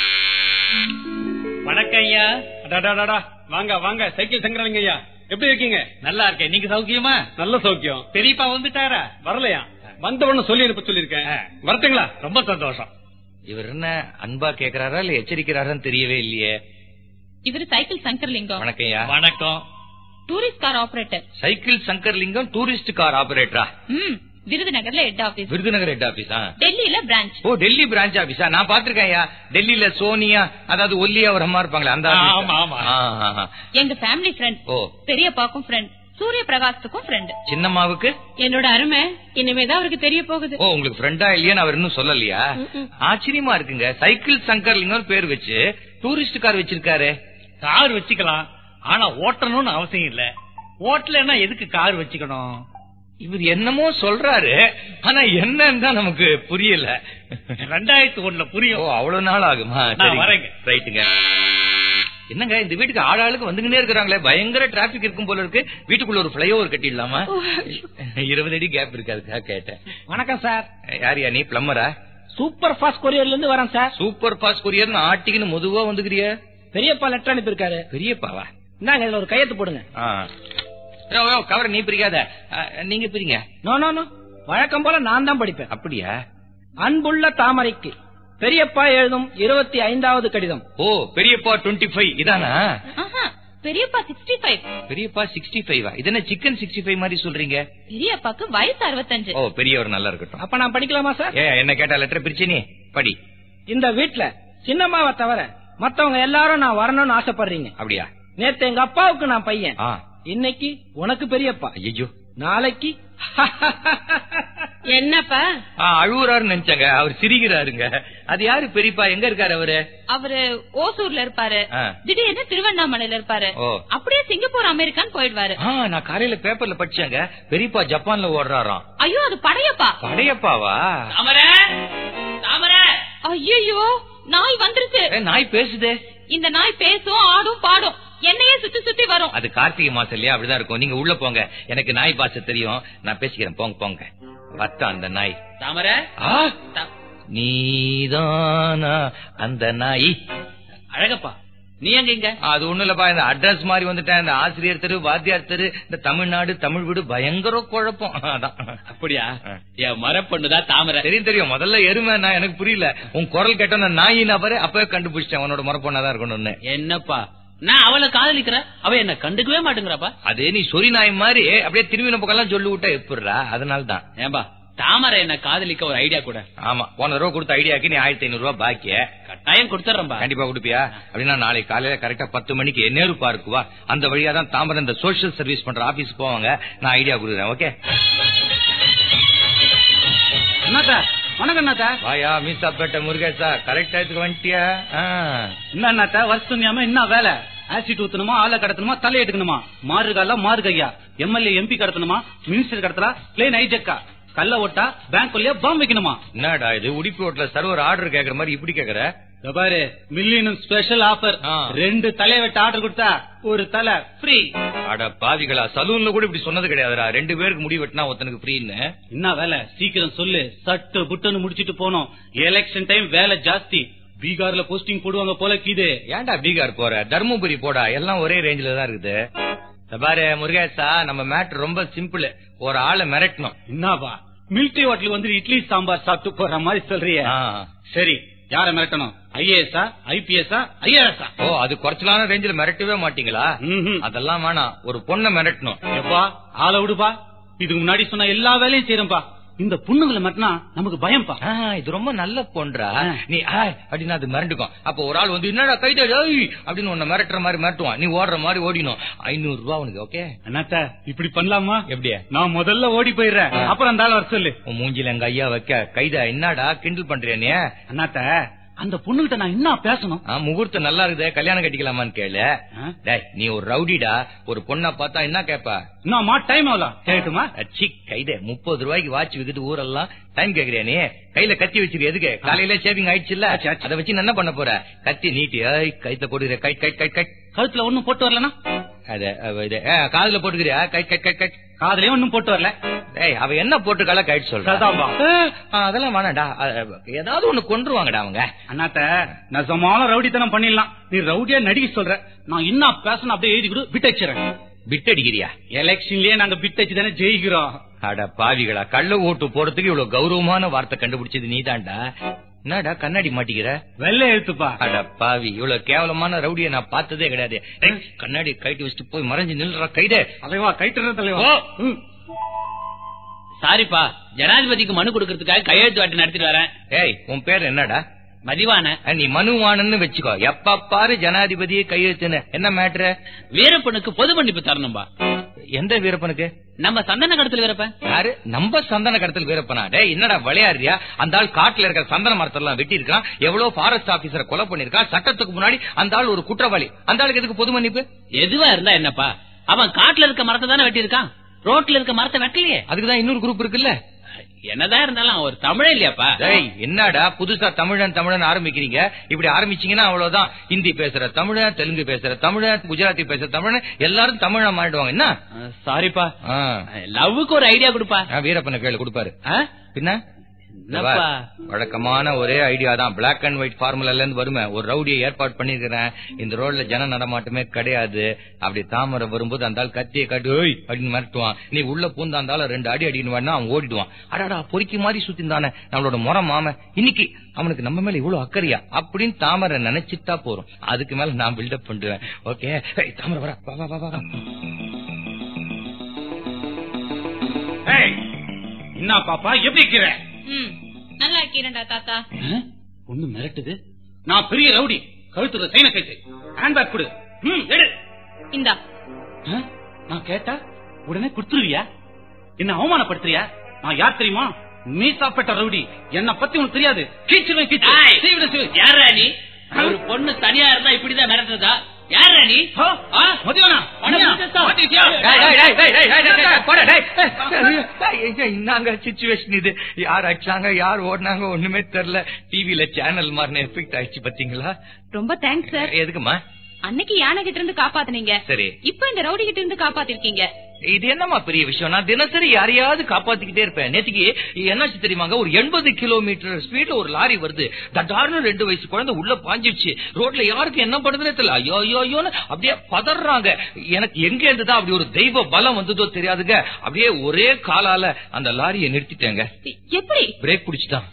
B: வணக்கம் ஐயா
F: அடாடாடாடா வாங்க வாங்க சைக்கிள் சங்கரலிங்க ஐயா எப்படி இருக்கீங்க
B: நல்லா இருக்கேன் நீங்க சௌக்கியமா
F: நல்ல சௌக்கியம்
B: பெரியப்பா வந்துட்டாரா
F: வரலையா வந்தவன சொல்லி அனுப்ப சொல்லிருக்கேன் வரட்டுங்களா
B: ரொம்ப சந்தோஷம்
A: இவர் என்ன அன்பா கேக்குறாரா இல்ல எச்சரிக்கிறாரான்னு தெரியவே இல்லையே
C: இவரு சைக்கிள் சங்கர்லிங்கம்
A: வணக்கம் ஐயா
B: வணக்கம்
C: tourist car operator
A: cycle Sankaralingam tourist car ஆபரேட்டரா
C: ம் விருதுநகர்ல ஹெட் ஆபீஸ்
A: விருதுநகர் ஹெட் ஆபீஸா
C: டெல்லியில பிரான்ச்
A: ஓ டெல்லி பிரான்ச் ஆபீஸா நான் பாத்திருக்கேன் ஐயா டெல்லியில சோனியா அதாவது ஒல்லியா ஒரு அம்மா இருப்பாங்களே அந்த
B: ஆ,
A: office.
B: ஆமா, ஆமா.
A: ஆ, ஆ, ஆ.
C: எங்க ஃபேமிலி ஃப்ரெண்ட்
A: ஓ
C: பெரியப்பாக்கும் ஃப்ரெண்ட் சூரிய பிரகாசத்துக்கும் ஃப்ரெண்ட்
A: சின்னம்மாவுக்கு
G: என்னோட அருமை இனிமேதான் அவருக்கு தெரிய போகுது
A: ஓ உங்களுக்கு ஃப்ரெண்டா இல்லையான்னு அவர் இன்னும் சொல்லலையா ஆச்சரியமா இருக்குங்க சைக்கிள் சங்கர்லிங்கன்னு பேர் வச்சு டூரிஸ்ட் கார் வச்சிருக்காரு
B: கார் வச்சுக்கலாம் ஆனா ஓட்டணும்னு அவசியம் இல்ல ஓட்டலன்னா எதுக்கு கார் வச்சுக்கணும்
A: இவர் என்னமோ சொல்றாரு ஆனா என்னன்னு தான் நமக்கு புரியல
B: ரெண்டாயிரத்தி ஒண்ணுல
A: ஓ
B: புரியும்
A: அவ்வளவு நாள் ஆகுமா
B: நான் வரேங்க.
A: ரைட்டுங்க என்னங்க இந்த வீட்டுக்கு ஆளாளுக்கு வந்துகிட்டே இருக்கிறாங்களே பயங்கர டிராபிக் இருக்கும் போல இருக்கு வீட்டுக்குள்ள ஒரு பிளைஓவர் கட்டிடலாமா இருபது அடி கேப் இருக்கு அதுக்காக கேட்டேன்
D: வணக்கம் சார்
A: யாரியா நீ பிளம்பரா
D: சூப்பர் ஃபாஸ்ட் கொரியர்ல இருந்து வரேன் சார்
A: சூப்பர் ஃபாஸ்ட் கொரியர்னு ஆட்டிக்கின்னு முதுவா வந்துக்கிறிய
D: பெரியப்பா லெட்டர் அனுப்பியிருக்காரு
A: பெரியப்பாவா
D: இந்தாங்க இதுல ஒரு கையெழுத்து போடுங்க
A: கவர நீ பிரிக்காத ஆ, நீங்க பிரிங்க
D: நோ நோ நோ வழக்கம் போல நான் தான் படிப்பேன்
A: அப்படியா
D: அன்புள்ள தாமரைக்கு பெரியப்பா எழுதும் இருபத்தி ஐந்தாவது கடிதம்
A: ஓ பெரியப்பா டுவெண்ட்டி ஃபைவ் இதானா
C: ஆஹா, பெரியப்பா சிக்ஸ்டி ஃபைவ்
A: பெரியப்பா சிக்ஸ்டி ஃபைவா இது என்ன சிக்கன் சிக்ஸ்டி ஃபைவ் மாதிரி சொல்றீங்க
C: பெரியப்பாக்கு வயசு அறுபத்தஞ்சு
A: ஓ பெரியவர் நல்லா இருக்கட்டும்
D: அப்ப நான் படிக்கலாமா சார்
A: ஏ என்ன கேட்டா லெட்டர் பிரிச்சு நீ படி
D: இந்த வீட்ல சின்னம்மாவை தவிர மத்தவங்க எல்லாரும் நான் வரணும்னு ஆசைப்படுறீங்க
A: அப்படியா
D: நேத்து எங்க அப்பாவுக்கு நான் பையன்
A: ஆ
D: இன்னைக்கு உனக்கு பெரியப்பா
A: ஐயோ
D: நாளைக்கு
G: என்னப்பா
A: அழுவுறாருன்னு நினைச்சாங்க அவர் சிரிக்கிறாருங்க அது யாரு பெரியப்பா எங்க இருக்காரு அவரு
C: அவரு ஓசூர்ல இருப்பாரு
A: ஆ.
C: திடீர்னு திருவண்ணாமலையில இருப்பாரு
A: ஓ.
C: அப்படியே சிங்கப்பூர் அமெரிக்கான்னு போயிடுவாரு
A: ஆ நான் காலையில பேப்பர்ல படிச்சேங்க பெரியப்பா ஜப்பான்ல ஓடுறாராம்
C: ஐயோ அது படையப்பா
A: படையப்பாவா
E: தாமரை தாமரை
C: ஐயோ நாய் வந்துருச்சு
A: ஏ, நாய் பேசுதே
C: இந்த நாய் பேசும் ஆடும் பாடும் என்னையே சுத்தி சுத்தி வரும்
A: அது கார்த்திகை மாசம் இல்லையா அப்படிதான் இருக்கும் நீங்க உள்ள போங்க எனக்கு நாய் பாச தெரியும் நான் பேசிக்கிறேன் போங்க போங்க வத்தான் அந்த நாய்
E: தாமரை
A: ஆ, நீதானா அந்த நாய்
E: அழகப்பா நீ எங்க இங்க
A: அது ஒண்ணு இல்லப்பா இந்த அட்ரஸ் மாதிரி வந்துட்டேன் இந்த ஆசிரியர் தெரு வாத்தியார் தெரு இந்த தமிழ்நாடு தமிழ் வீடு பயங்கர குழப்பம் அதான்
E: அப்படியா என் மரப்பொண்ணுதான் தாமரை
A: தெரியும் தெரியும் முதல்ல எருமை நான் எனக்கு புரியல உன் குரல் கேட்டோம் நாய் நபரு அப்பவே கண்டுபிடிச்சிட்டேன் உன்னோட முறப்பொண்ணாதான் இருக்கணும்னு
E: என்னப்பா நான் அவளை காதலிக்கிறேன் அவ என்ன கண்டுக்கவே மாட்டேங்கிறாப்பா
A: அதே நீ சொறி நாய் மாதிரி அப்படியே திரும்பின பக்கம் சொல்லி விட்டா எப்படிரா அதனாலதான்
E: ஏன்பா தாமரை என்ன காதலிக்க ஒரு ஐடியா கூட
A: ஆமா போன தடவை கொடுத்த ஐடியாக்கு நீ ஆயிரத்தி ஐநூறு ரூபாய் பாக்கிய
E: கட்டாயம் கொடுத்துறேன்பா
A: கண்டிப்பா கொடுப்பியா அப்படின்னா நாளைக்கு காலையில கரெக்டா பத்து மணிக்கு நேரு பார்க்கு வா அந்த வழியா தான் தாம்பரம் இந்த சோசியல் சர்வீஸ் பண்ற ஆபீஸ் போவாங்க நான் ஐடியா கொடுக்குறேன் ஓகே
D: என்னத்தா வணக்கம் என்னத்தா
A: வாயா மீசாப்பேட்டை முருகேசா கரெக்ட் டயத்துக்கு வந்துட்டியா ஆ.
H: என்னத்த வருஷம் என்ன வேலை ஆசிட் ஊத்தணுமா ஆளை கடத்தணுமா தலை எடுக்கணுமா மாறுகால மாறுகையா எம்எல்ஏ எம்பி கடத்தணுமா மினிஸ்டர் கடத்தலாம் பிளேன் ஐஜக்கா கல்ல ஓட்டா பேங்க் பாம் வைக்கணுமா
A: என்னடா இது உடிப்பு ரோட்ல சர்வர் ஆர்டர் கேக்குற மாதிரி இப்படி கேக்குற
H: இதோ பாரு மில்லியனும் ஸ்பெஷல் ஆஃபர்
A: ஆ.
H: ரெண்டு தலை வெட்ட ஆர்டர் கொடுத்தா ஒரு தலை ஃப்ரீ
A: அட பாவிகளா சலூன்ல கூட இப்படி சொன்னது கிடையாதுடா ரெண்டு பேருக்கு முடி வெட்டினா ஒருத்தனுக்கு ஃப்ரீன்னு
H: என்ன வேலை சீக்கிரம் சொல்லு சட்டு புட்டுன்னு முடிச்சிட்டு போனோம் எலெக்ஷன் டைம் வேலை ஜாஸ்தி பீகார்ல போஸ்டிங் போடுவாங்க போல கீது
A: ஏன்டா பீகார் போற தர்மபுரி போடா எல்லாம் ஒரே ரேஞ்சில தான் இருக்குது இந்த பாரு முருகேசா நம்ம மேட்ரு ரொம்ப சிம்பிள் ஒரு ஆளை மிரட்டணும்
H: என்னவா மிலிட்டரி ஹோட்டலுக்கு வந்து இட்லி சாம்பார் சாப்பிட்டு போற மாதிரி சொல்றிய
A: ஆ.
H: சரி யார மிரட்டணும் ஐஏஎஸ்ஆ ஐபிஎஸ்ஆ ஐஆர்எஸ்ஆ
A: ஓ அது குறைச்சலான ரேஞ்சில மிரட்டவே மாட்டீங்களா அதெல்லாம் வேணாம் ஒரு பொண்ணை மிரட்டணும்
H: எப்பா ஆளை விடுப்பா இதுக்கு முன்னாடி சொன்ன எல்லா வேலையும் செய்யறேன்பா இந்த பொண்ணுங்களை மிரட்டினா நமக்கு பயம்பா
A: ஆ, இது ரொம்ப நல்ல பொன்றா நீ ஆய் அப்படின்னு அது மிரண்டுக்கும் அப்ப ஒரு ஆள் வந்து என்னடா கைது அப்படின்னு உன்னை மிரட்டுற மாதிரி மிரட்டுவான் நீ ஓடுற மாதிரி ஓடிணும் ஐநூறு ரூபா உனக்கு ஓகே
H: அண்ணாத்த இப்படி பண்ணலாமா
A: எப்படியா
H: நான் முதல்ல ஓடி போயிடுறேன் அப்புறம் அந்த ஆள் வர சொல்லு
A: உன் மூஞ்சில எங்க ஐயா வைக்க கைதா என்னடா கிண்டல் பண்றியா நீ
H: அண்ணாத்த அந்த பொண்ணுகிட்ட நான் என்ன பேசணும்
A: ஆ, முகூர்த்தம் நல்லா இருக்குதே கல்யாணம் கட்டிக்கலாமான்னு கேளு
H: ஆ?
A: டேய் நீ ஒரு ரவுடிடா ஒரு பொண்ணா பார்த்தா என்ன கேப்பா
H: இன்னும் டைம் ஆகல கேட்டுமா
A: அச்சி கைதே முப்பது ரூபாய்க்கு வாட்ச் விக்குது ஊரெல்லாம் டைம் கேக்குறியா நீ கையில கத்தி வச்சிருக்க எதுக்கு காலையில சேவிங் ஆயிடுச்சுல்ல
H: ஆச்சு, ஆச்சு.
A: அதை வச்சு நான் என்ன பண்ண போற கத்தி நீட்டி ஏய் கைத்த போடுற கை கை கை கை
H: கழுத்துல ஒண்ணும் போட்டு வரலனா
A: அத அவ இது ஆ, காதுல போட்டுக்கிறியா கை கை கை கை
H: காதுலயும் ஒண்ணும் போட்டு வரல
A: ஏய் அவ என்ன போட்டுக்கால கைட்டு சொல்றா
H: அதான்பா.
A: ஆ, ஆ, அதெல்லாம் வேணாடா அ, ஏதாவது ஒண்ணு கொண்டுருவாங்கடா அவங்க
H: அண்ணாத்த நசமான ரவுடித்தனம் பண்ணிடலாம் நீ ரவுடியா நடிக்க சொல்ற நான் என்ன பேசணும் அப்படியே எழுதி கொடு பிட் அடிச்சிடறேன்
A: பிட் அடிக்கிறியா
H: எலெக்ஷன்லயே நாங்க பிட் அடிச்சு தானே ஜெயிக்கிறோம்
A: அட பாவிகளா கள்ள ஓட்டு போறதுக்கு இவ்வளவு கௌரவமான வார்த்தை கண்டுபிடிச்சது நீதான்டா என்னடா கண்ணாடி மாட்டிக்கிற
H: வெள்ளை எழுத்துப்பா
A: அட பாவி இவ்வளவு கேவலமான ரவுடிய நான் பார்த்ததே கிடையாது ஏய், கண்ணாடி கைட்டு வச்சுட்டு போய் மறைஞ்சு நில்ற கைதே
H: தலைவா கைட்டுற தலைவா
A: ஓ.
H: ம்.
E: சாரிப்பா ஜனாதிபதிக்கு மனு கொடுக்கறதுக்காக கையெழுத்து வாட்டி நடத்திட்டு வரேன்
A: ஏய் உன் பேர் என்னடா
E: மதிவான
A: அஹ், நீ மனுவானன்னு வச்சுக்கோ எப்ப பாரு ஜனாதிபதியே கையெழுத்துன்னு என்ன மேட்ரு
E: வீரப்பனுக்கு பொது மன்னிப்பு தரணும்பா
A: எந்த வீரப்பனுக்கு
E: நம்ம சந்தன கடத்தல் வீரப்ப
A: யாரு நம்ம சந்தன கடத்தல் வீரப்பனா டேய் என்னடா விளையாடுறியா அந்த ஆள் காட்டுல இருக்கிற சந்தன மரத்தெல்லாம் வெட்டி இருக்கான் எவ்வளவு ஃபாரஸ்ட் ஆபீசரை கொலை பண்ணிருக்கான் சட்டத்துக்கு முன்னாடி அந்த ஆள் ஒரு குற்றவாளி அந்த ஆளுக்கு எதுக்கு பொது மன்னிப்பு
E: எதுவா இருந்தா என்னப்பா அவன் காட்டுல இருக்க மரத்தை தானே வெட்டியிருக்கான் ரோட்ல இருக்க மரத்தை வெட்டலையே
A: அதுக்குதான் இன்னொரு குரூப் இருக்குல்ல
E: என்னதான் இருந்தாலும் அவன் ஒரு தமிழே இல்லையாப்பா
A: டேய் என்னடா புதுசா தமிழன் தமிழன் ஆரம்பிக்கிறீங்க இப்படி ஆரம்பிச்சீங்கன்னா அவ்வளவுதான் ஹிந்தி பேசுற தமிழன் தெலுங்கு பேசுற தமிழன் குஜராத்தி பேசுற தமிழன் எல்லாரும் தமிழா மாறிடுவாங்க என்ன
E: சாரிப்பா
A: ஆ.
E: லவ்வுக்கு ஒரு ஐடியா கொடுப்பா
A: ஆ, வீரப்பன கேளு கொடுப்பாரு
E: ஆ?
A: பின்ன
E: என்னப்பா
A: வழக்கமான ஒரே ஐடியா தான் பிளாக் அண்ட் ஒயிட் ஃபார்முலால இருந்து வருமே ஒரு ரவுடியை ஏற்பாடு பண்ணிருக்கிறேன் இந்த ரோட்ல ஜன நடமாட்டமே கிடையாது அப்படி தாமரை வரும்போது அந்த ஆள் கத்தியை காட்டு "ஓய்" அப்படின்னு மிரட்டுவான் நீ உள்ள பூந்தா இருந்தாலும் ரெண்டு அடி அடின்னு வேணா அவன் ஓடிடுவான் அடாடா பொறுக்கி மாதிரி சுத்திந்தானே நம்மளோட முறை மாம இன்னைக்கு அவனுக்கு நம்ம மேல இவ்வளவு அக்கறையா அப்படின்னு தாமரை நினைச்சிட்டா போறோம் அதுக்கு மேல நான் பில்டப் பண்ணுவேன் ஓகே ஏய், தாமரை வர வா வா வா வா, வா
H: என்ன பாப்பா எப்படி இருக்கிற
C: ம் நல்லா இருக்கீரண்டா தாத்தா
H: ஒண்ணு மிரட்டுது நான் பெரிய ரவுடி கழுத்துல சைன கைத்து ஹேண்ட்பேக் கொடு ம், எடு
C: இந்தா
H: ஆ? நான் கேட்டா உடனே குடுத்துருவியா என்ன அவமானப்படுத்துறியா நான் யார் தெரியுமா மீசாப்பட்ட ரவுடி என்ன பத்தி உனக்கு தெரியாது கீச்சுவேன்
E: ஏய்,
H: கீச்சு
E: யாரா நீ ஒரு பொண்ணு தனியா இருந்தா இப்படிதான் மிரட்டுறதா யாரா நீ
H: மதியானா
E: அண்ணா, மாட்டிக்கிட்டியா?
A: டேய், டேய், டேய், டேய், டேய், டேய், டேய், போடா, டேய். ஐயா, என்னங்க சிச்சுவேஷன் இது யார் அடிச்சாங்க யார் ஓடினாங்க ஒண்ணுமே தெரியல டிவில சேனல் மாறின எஃபெக்ட் ஆயிடுச்சு பாத்தீங்களா
C: ரொம்ப தேங்க்ஸ் சார்
A: எதுக்குமா
C: அன்னைக்கு யானை கிட்ட இருந்து காப்பாத்துனீங்க
A: சரி
C: இப்ப இந்த ரவுடி கிட்ட இருந்து காப்பாத்திருக்கீங்க
A: இது என்னமா பெரிய விஷயம் நான் தினசரி யாரையாவது காப்பாத்திக்கிட்டே இருப்பேன் நேத்துக்கு என்னாச்சு தெரியுமாங்க ஒரு எண்பது கிலோமீட்டர் ஸ்பீட்ல ஒரு லாரி வருது தட்டார்னு ரெண்டு வயசு குழந்தை உள்ள பாஞ்சிருச்சு ரோட்ல யாருக்கு என்ன பண்றதுனே தெரியல ஐயோ ஐயோ ஐயோன்னு அப்படியே பதறாங்க எனக்கு எங்க இருந்துதான் அப்படி ஒரு தெய்வ பலம் வந்ததோ தெரியாதுங்க அப்படியே ஒரே காலால அந்த லாரியை நிறுத்திட்டேங்க
C: எ- எப்படி
A: பிரேக் பிடிச்சிட்டான்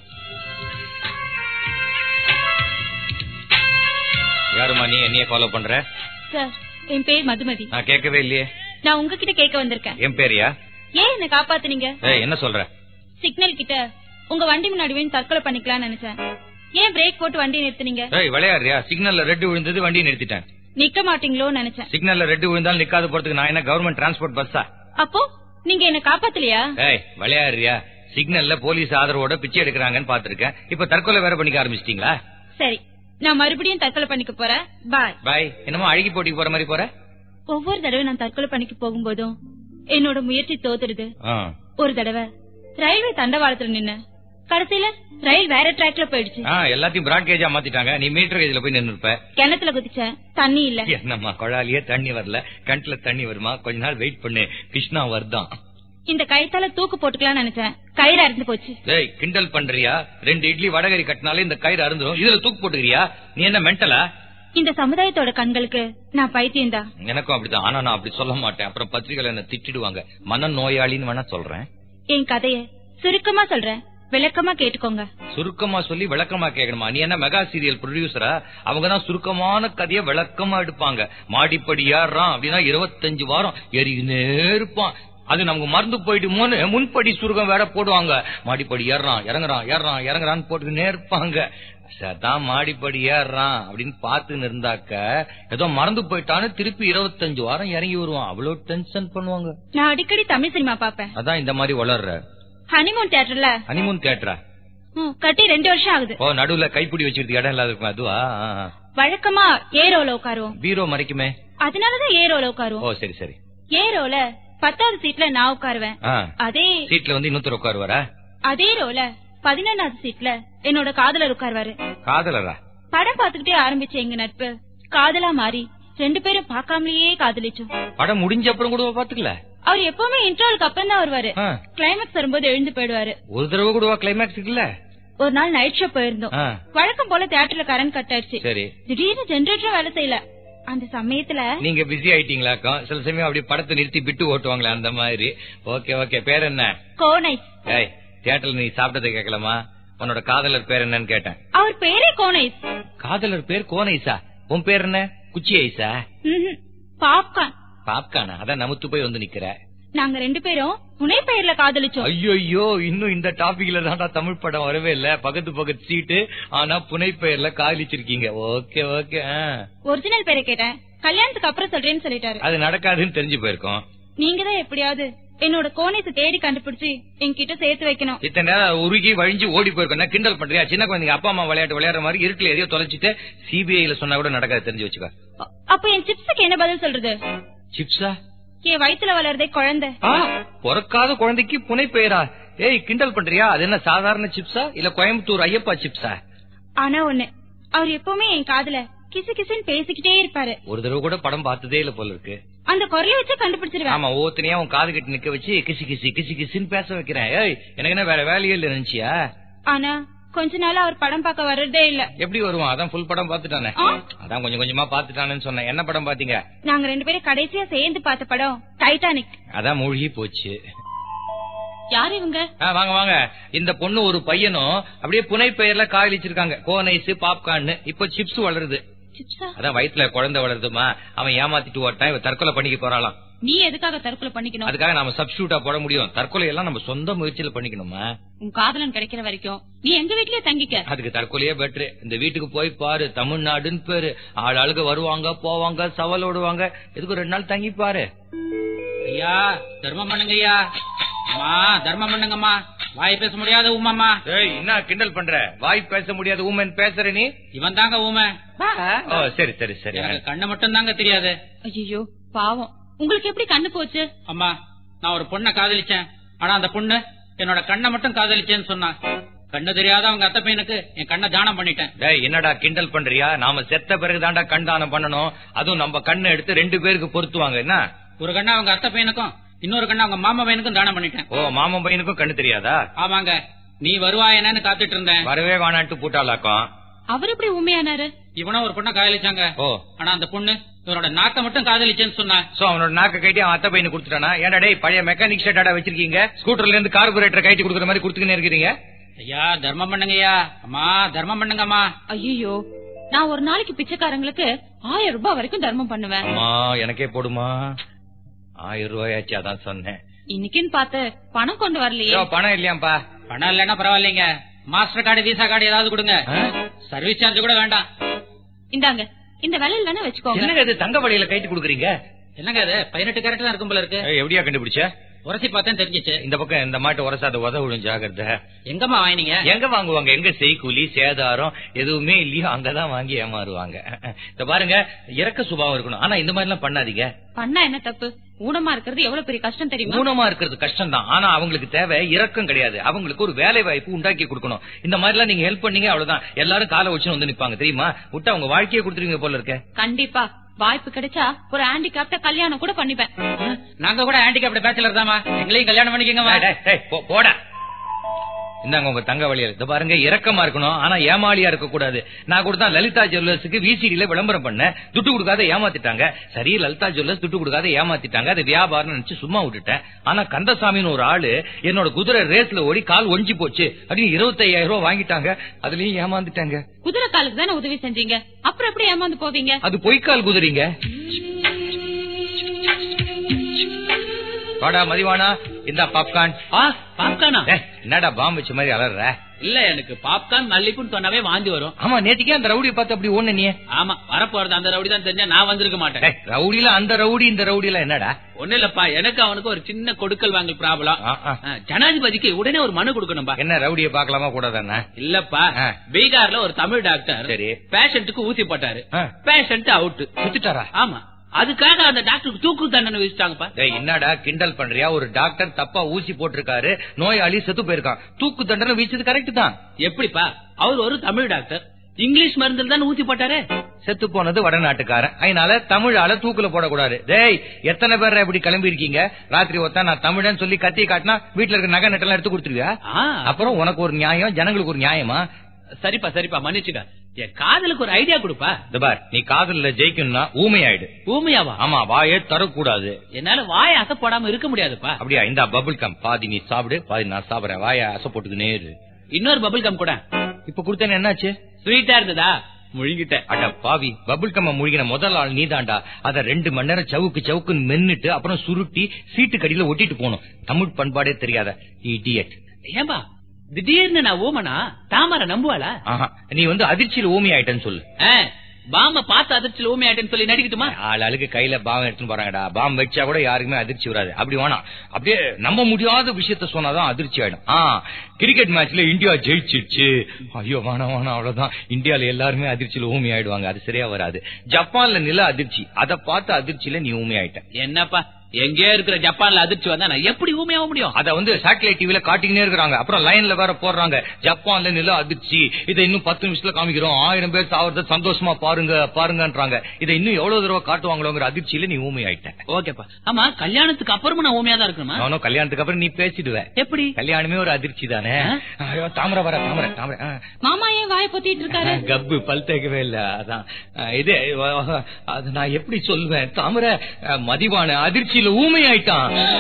A: யாருமா நீ என்னைய ஃபாலோ பண்ற
C: சார் என் பேர் மதுமதி
A: நான் கேட்கவே இல்லையே
C: நான் உங்ககிட்ட கேட்க வந்திருக்கேன்
A: என் பேரியா
C: ஏன் என்ன காப்பாத்துனீங்க
A: ஏய், என்ன சொல்ற
C: சிக்னல் கிட்ட உங்க வண்டி முன்னாடி வந்து தற்கொலை பண்ணிக்கலாம்னு நினைச்சேன் ஏன் பிரேக் போட்டு வண்டி நிறுத்துனீங்க
A: ஏய் விளையாடுறியா சிக்னல்ல ரெட் விழுந்தது வண்டி நிறுத்திட்டேன்
C: நிக்க மாட்டீங்களோன்னு நினைச்சேன்
A: சிக்னல்ல ரெட் விழுந்தாலும் நிக்காத போறதுக்கு நான் என்ன கவர்மெண்ட் டிரான்ஸ்போர்ட் பஸ்ஸா
C: அப்போ நீங்க என்ன காப்பாத்தலையா
A: ஏய் விளையாடுறியா சிக்னல்ல போலீஸ் ஆதரவோட பிச்சை எடுக்கிறாங்கன்னு பாத்திருக்கேன் இப்ப தற்கொலை வேற பண்ணிக்க ஆரம்பிச்சிட்டீங்களா
C: சரி நான் மறுபடியும் தற்கொலை பண்ணிக்க போறேன் பாய்
A: பாய் என்னமோ அழகி போட்டிக்கு போற மாதிரி போற
C: ஒவ்வொரு தடவை நான் தற்கொலை பண்ணிக்க போகும்போதும் என்னோட முயற்சி தோத்துடுது
A: ஆ.
C: ஒரு தடவை ரயில்வே தண்டவாளத்துல நின்னு கடைசியில ரயில் வேற ட்ராக்ல போயிடுச்சு
A: ஆ, எல்லாத்தையும் பிராட் கேஜா மாத்திட்டாங்க நீ மீட்டர் கேஜ்ல போய் நின்னு இருப்ப
C: கிணத்துல குதிச்சேன் தண்ணி இல்ல
A: என்னம்மா குழாலியே தண்ணி வரல கிணத்துல தண்ணி வருமா கொஞ்ச நாள் வெயிட் பண்ணு கிருஷ்ணா வருதான்
C: இந்த கயித்தால தூக்கு போட்டுக்கலாம்னு நினைச்சேன் கயிறு அறுந்து போச்சு
A: டேய் கிண்டல் பண்றியா ரெண்டு இட்லி வடகரி கட்டினாலே இந்த கயிறு அருந்துரும் இதுல தூக்கு போட்டுக்கிறியா நீ என்ன மென்டலா
C: இந்த சமுதாயத்தோட கண்களுக்கு நான் பைத்தியம்தான்
A: எனக்கும் அப்படிதான் ஆனா நான் அப்படி சொல்ல மாட்டேன் அப்புறம் பத்திரிகையில என்ன திட்டிடுவாங்க மன நோயாளின்னு வேணா சொல்றேன்
C: என் கதைய சுருக்கமா சொல்றேன் விளக்கமா கேட்டுக்கோங்க
A: சுருக்கமா சொல்லி விளக்கமா கேட்கணுமா நீ என்ன மெகா சீரியல் ப்ரொடியூசரா அவங்க தான் சுருக்கமான கதையை விளக்கமா எடுப்பாங்க மாடிப்படி ஏறான் அப்படின்னா இருபத்தஞ்சு வாரம் ஏறிக்கினே இருப்பான் அது நமக்கு மறந்து போயிடுமோன்னு முன்படி சுருக்கம் வேற போடுவாங்க மாடிப்படி ஏறான் இறங்குறான் ஏறான் இறங்குறான்னு போட்டுக்கினே இருப்பாங்க சதான் மாடிப்படி ஏறான் அப்படின்னு பாத்துன்னு இருந்தாக்க ஏதோ மறந்து போயிட்டான்னு திருப்பி இருபத்தஞ்சு வாரம் இறங்கி வருவான் அவ்வளவு டென்ஷன் பண்ணுவாங்க
C: நான் அடிக்கடி தமிழ் சினிமா பாப்பேன்
A: அதான் இந்த மாதிரி வளர்ற
C: ஹனிமூன் தியேட்டர்ல
A: ஹனிமூன் தேட்டரா
C: ம், கட்டி ரெண்டு வருஷம் ஆகுது
A: ஓ நடுவுல கைப்பிடி வச்சிருக்க இடம் இல்லாத இருக்கும் அதுவா ஆ, ஆ.
C: வழக்கமா ஏரோல உட்காருவோம்
A: பீரோ மறைக்குமே
C: அதனாலதான் ஏரோல
A: ஓ
C: உட்காருவோம்
A: சரி சரி
C: ஏரோல பத்தாவது சீட்ல நான் உட்காருவேன்
A: ஆ
C: அதே
A: சீட்ல வந்து இன்னொருத்தர் உட்காருவாரா
C: அதே ரோல பதினொன்னாவது சீட்ல என்னோட காதலர் உட்காருவாரு
A: காதலரா
C: படம் பாத்துக்கிட்டே ஆரம்பிச்ச எங்க நட்பு காதலா மாறி ரெண்டு பேரும் பார்க்காமலேயே காதலிச்சோம்
A: படம் முடிஞ்ச அப்புறம் கூட பாத்துக்கல
C: அவர் எப்பவுமே இன்டர்வலுக்கு அப்புறம் தான் வருவாரு
A: ஆ.
C: கிளைமேக்ஸ் வரும்போது எழுந்து போயிடுவாரு
A: ஒரு தடவை கூடவா கிளைமேக்ஸ் இருக்குல்ல
C: ஒரு நாள் நைட் ஷோ போயிருந்தோம்
A: ஆ,
C: வழக்கம் போல தியேட்டர்ல கரண்ட் கட் ஆயிடுச்சு
A: சரி
C: திடீர்னு ஜெனரேட்டரும் வேலை செய்யல அந்த சமயத்துல
A: நீங்க பிஸி ஆயிட்டீங்களாக்கும் சில சமயம் அப்படியே படத்தை நிறுத்தி விட்டு ஓட்டுவாங்களே அந்த மாதிரி ஓகே ஓகே பேர் என்ன
C: கோனைஸ்
A: ஏய் தியேட்டர்ல நீ சாப்பிட்டதை கேட்கலாமா உன்னோட காதலர் பேர் என்னன்னு கேட்டேன்
C: அவர் பேரே கோனைஸ்
A: காதலர் பேர் கோனைசா உன் பேர் என்ன குச்சி ஐசா
C: பாப்கார்ன்
A: பாப்கானா அதான் நமுத்து போய் வந்து நிக்கிற
C: நாங்க ரெண்டு பேரும் புனை பெயர்ல காதலிச்சோம்
A: ஐயோ இன்னும் இந்த டாபிக்ல தான்டா தமிழ் படம் வரவே இல்ல பக்கத்து பக்கத்து சீட்டு ஆனா புனை பெயர்ல காதலிச்சிருக்கீங்க ஓகே ஓகே
C: ஒரிஜினல் பேரை கேட்டேன் கல்யாணத்துக்கு அப்புறம் சொல்றேன்னு சொல்லிட்டாரு
A: அது நடக்காதுன்னு தெரிஞ்சு போயிருக்கோம்
C: நீங்க தான் எப்படியாவது என்னோட கோணத்தை தேடி கண்டுபிடிச்சு என்கிட்ட சேர்த்து வைக்கணும்
A: இத்தனை நேரம் உருகி வழிஞ்சு ஓடி போயிருக்கோம் கிண்டல் பண்றியா சின்ன குழந்தைங்க அப்பா அம்மா விளையாட்டு விளையாடுற மாதிரி இருட்டுல எதையோ தொலைச்சிட்டு சிபிஐல சொன்னா கூட நடக்காது தெரிஞ்சு வச்சுக்க
C: அ- அப்ப என் சிப்ஸுக்கு என்ன பதில் சொல்றது
A: சிப்ஸா
C: என் வயித்துல வளர்றதே குழந்தை
A: ஆ, பிறக்காத குழந்தைக்கு புனை பெயரா ஏய் கிண்டல் பண்றியா அது என்ன சாதாரண சிப்ஸா இல்ல கோயம்புத்தூர் ஐயப்பா சிப்ஸா
C: ஆனா ஒண்ணு அவர் எப்பவுமே என் காதுல கிசு கிசுன்னு பேசிக்கிட்டே இருப்பாரு
A: ஒரு தடவை கூட படம் பார்த்ததே இல்ல போல இருக்கு
C: அந்த குரலை வச்சு கண்டுபிடிச்சிருவேன்
A: ஆமா ஒவ்வொருத்தனையா உன் காது கட்டி நிக்க வச்சு கிசி கிசி கிசி கிசின்னு பேச வைக்கிறேன் ஏய் எனக்கு என்ன வேற வேலையே இல்ல நினைச்சியா
C: ஆனா கொஞ்ச நாள் அவர் படம் பார்க்க வர்றதே இல்ல
A: எப்படி வருவான் அதான் ஃபுல் படம் பாத்துட்டானே
C: ஆ?
A: அதான் கொஞ்சம் கொஞ்சமா பாத்துட்டானேன்னு சொன்னேன் என்ன படம் பாத்தீங்க
C: நாங்க ரெண்டு பேரும் கடைசியா சேர்ந்து பார்த்த படம் டைட்டானிக்
A: அதான் மூழ்கி போச்சு
C: யார் இவங்க
A: ஆ, வாங்க வாங்க இந்த பொண்ணு ஒரு பையனும் அப்படியே புனை பெயர்ல காதலிச்சிருக்காங்க கோனைஸ் பாப்கார்ன் இப்போ சிப்ஸ் வளருது
C: சிப்ஸா
A: அதான் வயித்துல குழந்தை வளருதுமா அவன் ஏமாத்திட்டு ஓட்டான் இவ தற்கொலை பண்ணிக்க போறாளாம்
C: நீ எதுக்காக தற்கொலை பண்ணிக்கணும்
A: அதுக்காக நாம சப்ஸ்டியூட்டா போட முடியும் தற்கொலை எல்லாம் நம்ம சொந்த முயற்சியில பண்ணிக்கணுமா
C: உன் காதலன் கிடைக்கிற வரைக்கும் நீ எங்க வீட்லயே தங்கிக்க
A: அதுக்கு தற்கொலையே பெட்ரு இந்த வீட்டுக்கு போய் பாரு தமிழ்நாடுன்னு பேரு ஆள் ஆளுக வருவாங்க போவாங்க சவால் ஓடுவாங்க எதுக்கு ரெண்டு நாள் தங்கி பாரு
E: ஐயா தர்மம் பண்ணுங்க ஐயா அம்மா தர்மம் பண்ணுங்கம்மா வாய் பேச முடியாத உமாம்மா
A: ஏய் என்ன கிண்டல் பண்ற வாய் பேச முடியாது ஊமன் பேசுற நீ
E: இவன் தாங்க ஊமை
A: ஓ சரி சரி சரி
E: எனக்கு கண்ணு மட்டும் தாங்க தெரியாது
C: ஐயோ பாவம் உங்களுக்கு எப்படி கண்ணு போச்சு
E: அம்மா நான் ஒரு பொண்ணை காதலிச்சேன் ஆனா அந்த பொண்ணு என்னோட கண்ணை மட்டும் காதலிச்சேன்னு சொன்னா கண்ணு தெரியாத அவங்க அத்தை பையனுக்கு என் கண்ணை தானம் பண்ணிட்டேன்
A: டேய் என்னடா கிண்டல் பண்றியா நாம செத்த பிறகு தாண்டா கண் தானம் பண்ணணும் அதுவும் நம்ம கண்ணை எடுத்து ரெண்டு பேருக்கு பொருத்துவாங்க என்ன
E: ஒரு கண்ணை அவங்க அத்தை பையனுக்கும் இன்னொரு கண்ணை அவங்க மாமா பையனுக்கும் தானம் பண்ணிட்டேன்
A: ஓ மாமன் பையனுக்கும் கண்ணு தெரியாதா
E: ஆமாங்க நீ வருவா என்னன்னு காத்துட்டு இருந்தேன்
A: வரவே வேணான்ட்டு பூட்டாளாக்கம்
C: அவர் எப்படி உண்மையானாரு
E: இவனும் ஒரு பொண்ணை காதலிச்சாங்க
A: ஓ
E: ஆனா அந்த பொண்ணு இவனோட நாக்க மட்டும் காதலிச்சேன்னு சொன்னா
A: சோ அவனோட நாக்க கைட்டி அவன் அத்தை பையனு கொடுத்துட்டானா ஏன்டா டேய் பழைய மெக்கானிக் ஷெட்டாடா வச்சிருக்கீங்க ஸ்கூட்டர்ல இருந்து கார்பரேட்டர் கைட்டி கொடுக்குற மாதிரி கொடுத்துக்கினே இருக்கிறீங்க
E: ஐயா தர்மம் பண்ணுங்கய்யா அம்மா தர்மம் பண்ணுங்கம்மா
C: ஐயோ நான் ஒரு நாளைக்கு பிச்சைக்காரங்களுக்கு ஆயிரம் ரூபாய் வரைக்கும் தர்மம் பண்ணுவேன்
A: அம்மா எனக்கே போடுமா ஆயிரம் ரூபாயாச்சு அதான் சொன்னேன்
C: இன்னைக்குன்னு பார்த்து பணம் கொண்டு வரலையே
A: ஐயோ, பணம் இல்லையாப்பா
E: பணம் இல்லைன்னா பரவாயில்லைங்க மாஸ்டர் கார்டு விசா கார்டு ஏதாவது கொடுங்க சர்வீஸ் சார்ஜ் கூட வேண்டாம்
C: இந்தாங்க இந்த விலையில தானே வச்சுக்கோங்க
A: என்னங்க இது தங்க வழியில கைட்டு கொடுக்குறீங்க
E: என்னங்க அது பதினெட்டு கேரட் தான் இருக்கும் போல இருக்கு
A: ஏய், எப்படியா கண்டுபிடிச்ச
E: உரசி பார்த்தேன் தெரிஞ்சிச்சு
A: இந்த பக்கம் இந்த மாட்டு உரசாத உத விடும் ஜாகிரதை
E: எங்கம்மா வாங்கினீங்க
A: எங்க வாங்குவாங்க எங்க செய்கூலி சேதாரம் எதுவுமே இல்லையோ அங்கதான் வாங்கி ஏமாறுவாங்க இந்த பாருங்க இறக்க சுபாவம் இருக்கணும் ஆனா இந்த மாதிரி எல்லாம் பண்ணாதீங்க
C: பண்ணா என்ன தப்பு ஊனமா இருக்கிறது எவ்வளவு பெரிய கஷ்டம் தெரியுமா
A: ஊனமா இருக்கிறது கஷ்டம் தான் ஆனா அவங்களுக்கு தேவை இறக்கம் கிடையாது அவங்களுக்கு ஒரு வேலை வாய்ப்பு உண்டாக்கி கொடுக்கணும் இந்த மாதிரி எல்லாம் நீங்க ஹெல்ப் பண்ணீங்க அவ்வளவுதான் எல்லாரும் காலை வச்சு வந்து நிப்பாங்க தெரியுமா விட்டு அவங்க வாழ்க்கையை கொடுத்துருவீங்க போல இருக்க
C: கண்டிப்பா வாய்ப்பு கிடைச்சா ஒரு ஹேண்டிகாப்ட கல்யாணம் கூட பண்ணிப்பேன்
E: நாங்க கூட ஹேண்டிகேப்ட் பேச்சுலர் தாமா எங்களையும் கல்யாணம் பண்ணிக்கங்கம்மா
A: டேய், டேய், டேய், போ- போடா இந்தாங்க உங்க தங்க வழியில் இந்த பாருங்க இறக்கமா இருக்கணும் ஆனா ஏமாளியா இருக்க கூடாது நான் கூட தான் லலிதா ஜுவல்லர்ஸுக்கு விசிடில விளம்பரம் பண்ணேன் துட்டு கொடுக்காத ஏமாத்திட்டாங்க சரி லலிதா ஜுவல்லர்ஸ் துட்டு கொடுக்காத ஏமாத்திட்டாங்க அது வியாபாரம் நினைச்சு சும்மா விட்டுட்டேன் ஆனா கந்தசாமின்னு ஒரு ஆளு என்னோட குதிரை ரேஸ்ல ஓடி கால் ஒஞ்சி போச்சு அப்படின்னு இருபத்தையாயிரம் ரூபாய் வாங்கிட்டாங்க அதுலயும் ஏமாந்துட்டாங்க
C: குதிரை காலுக்கு தானே உதவி செஞ்சீங்க அப்புறம் எப்படி ஏமாந்து போவீங்க
A: அது பொய்க்கால் குதிரைங்க வாடா மதிவானா இந்த பாப்கார்ன்
E: ஆ பாப்கார்னா
A: ஏய், என்னடா பாம்பு வச்ச மாதிரி அலற
E: இல்ல எனக்கு பாப்கார்ன் மல்லிப்புன்னு சொன்னாவே வாந்தி வரும்
A: ஆமா நேத்திக்கே அந்த ரவுடியை பார்த்து அப்படி ஒண்ணு நீ
E: ஆமா வரப்போறது அந்த ரவுடி தான் தெரிஞ்சா நான் வந்திருக்க மாட்டேன்
A: ஏய், ரவுடியில அந்த ரவுடி இந்த ரவுடியில என்னடா
E: ஒண்ணு இல்லப்பா எனக்கு அவனுக்கு ஒரு சின்ன கொடுக்கல் வாங்கல் ப்ராப்ளம்
A: ஆ, ஆ.
E: ஜனாதிபதிக்கு உடனே ஒரு மனு கொடுக்கணும்பா
A: என்ன ரவுடிய பாக்கலாமா கூடாதானே
E: இல்லப்பா
A: ஆ.
E: பீகார்ல ஒரு தமிழ் டாக்டர்
A: சரி.
E: பேஷண்ட்டுக்கு ஊசி போட்டாரு
A: ஆ.
E: பேஷண்ட் அவுட்
A: சுத்திட்டாரா
E: ஆமா அதுக்காக அந்த டாக்டருக்கு தூக்கு தண்டனை விதிச்சிட்டாங்கப்பா
A: டேய் என்னடா கிண்டல் பண்றியா ஒரு டாக்டர் தப்பா ஊசி போட்டிருக்காரு நோயாளி செத்து போயிருக்கான் தூக்கு தண்டனை வீச்சது கரெக்ட் தான்
E: எப்படிப்பா அவர் ஒரு தமிழ் டாக்டர் இங்கிலீஷ் மருந்துல தான் ஊசி போட்டாரு
A: செத்து போனது வடநாட்டுக்காரன் அதனால தமிழ் ஆள தூக்குல போடக்கூடாது டேய் எத்தனை பேர் இப்படி கிளம்பி இருக்கீங்க ராத்திரி ஒத்தா நான் தமிழன் சொல்லி கத்தி காட்டினா வீட்டுல இருக்க நகை நட்டெல்லாம் எடுத்து கொடுத்துருவியா
E: ஆ,
A: அப்புறம் உனக்கு ஒரு நியாயம் ஜனங்களுக்கு ஒரு நியாயமா
E: சரிப்பா சரிப்பா மன்னிச்சுக்க என் காதலுக்கு ஒரு ஐடியா கொடுப்பா
A: இந்த பார் நீ காதல்ல ஜெயிக்கணும்னா ஊமையாயிடு
E: ஊமையாவா
A: ஆமா வாயே தரக்கூடாது
E: என்னால வாய அசை போடாம இருக்க முடியாதுப்பா
A: அப்படியா இந்த பபுள் கம் பாதி நீ சாப்பிடு பாதி நான் சாப்பிடுறேன் வாய அசை போட்டுக்கினே இரு
E: இன்னொரு பபிள் கம் கூட
A: இப்ப கொடுத்தேன்னு என்னாச்சு
E: ஸ்வீட்டா இருந்ததா முழுங்கிட்டேன்
A: அட பாவி பபுள் கம்ம முழுகின முதல் ஆள் நீதாண்டா அத ரெண்டு மணி நேரம் சவுக்கு சவுக்குன்னு மென்னுட்டு அப்புறம் சுருட்டி சீட்டு கடியில ஒட்டிட்டு போகணும் தமிழ் பண்பாடே தெரியாத இடியட்
E: ஏன்பா திடீர்னு நான் ஓமனா தாமரை நம்புவாளா
A: ஆஹா நீ வந்து அதிர்ச்சியில ஊமி ஆயிட்டேன்னு சொல்லு
E: ஆ, பாம பார்த்து அதிர்ச்சியில் ஊமை ஆயிட்டேன்னு சொல்லி நடிக்கட்டுமா
A: ஆள் ஆளுக்கு கையில பாம் எடுத்துன்னு போறாங்கடா பாம் வச்சா கூட யாருக்குமே அதிர்ச்சி வராது அப்படி வேணாம் அப்படியே நம்ப முடியாத விஷயத்த சொன்னாதான் அதிர்ச்சி ஆயிடும் ஆ கிரிக்கெட் மேட்ச்ல இந்தியா ஜெயிச்சிருச்சு ஐயோ வேணாம் வேணாம் அவ்வளவுதான் இந்தியால எல்லாருமே அதிர்ச்சியில ஊமி ஆயிடுவாங்க அது சரியா வராது ஜப்பான்ல நில அதிர்ச்சி அதை பார்த்து அதிர்ச்சியில நீ ஊமி ஆயிட்ட
E: என்னப்பா எங்கேயோ இருக்கிற ஜப்பான்ல அதிர்ச்சி வந்தா நான் எப்படி ஊமையாக முடியும்
A: அத வந்து சேட்டலைட் டிவில காட்டிக்கினே இருக்காங்க அப்புறம் லைன்ல வேற போடுறாங்க ஜப்பான்ல நில அதிர்ச்சி இதை இன்னும் பத்து நிமிஷத்துல காமிக்கிறோம் ஆயிரம் பேர் சாவறத சந்தோஷமா பாருங்க பாருங்கன்றாங்க இதை இன்னும் எவ்வளவு தடவை காட்டுவாங்களோங்கிற அதிர்ச்சியில நீ ஊமி ஆயிட்ட
E: ஓகேப்பா ஆமா கல்யாணத்துக்கு அப்புறமும் நான் ஊமையா தான் இருக்கணுமா
A: நானும் கல்யாணத்துக்கு அப்புறம் நீ பேசிடுவ
E: எப்படி
A: கல்யாணமே ஒரு அதிர்ச்சி தானே ஐயோ தாமரை வர தாமரை தாமரை ஆ.
C: மாமா ஏன் வாய பொத்திட்டு இருக்காரு
A: கப்பு பல் தேக்கவே இல்ல அதான் அஹ், இது அஹ், அது நான் எப்படி சொல்லுவேன் தாமரை அஹ், மதிவான அதிர்ச்சியில ஊமை ஆயிட்டான்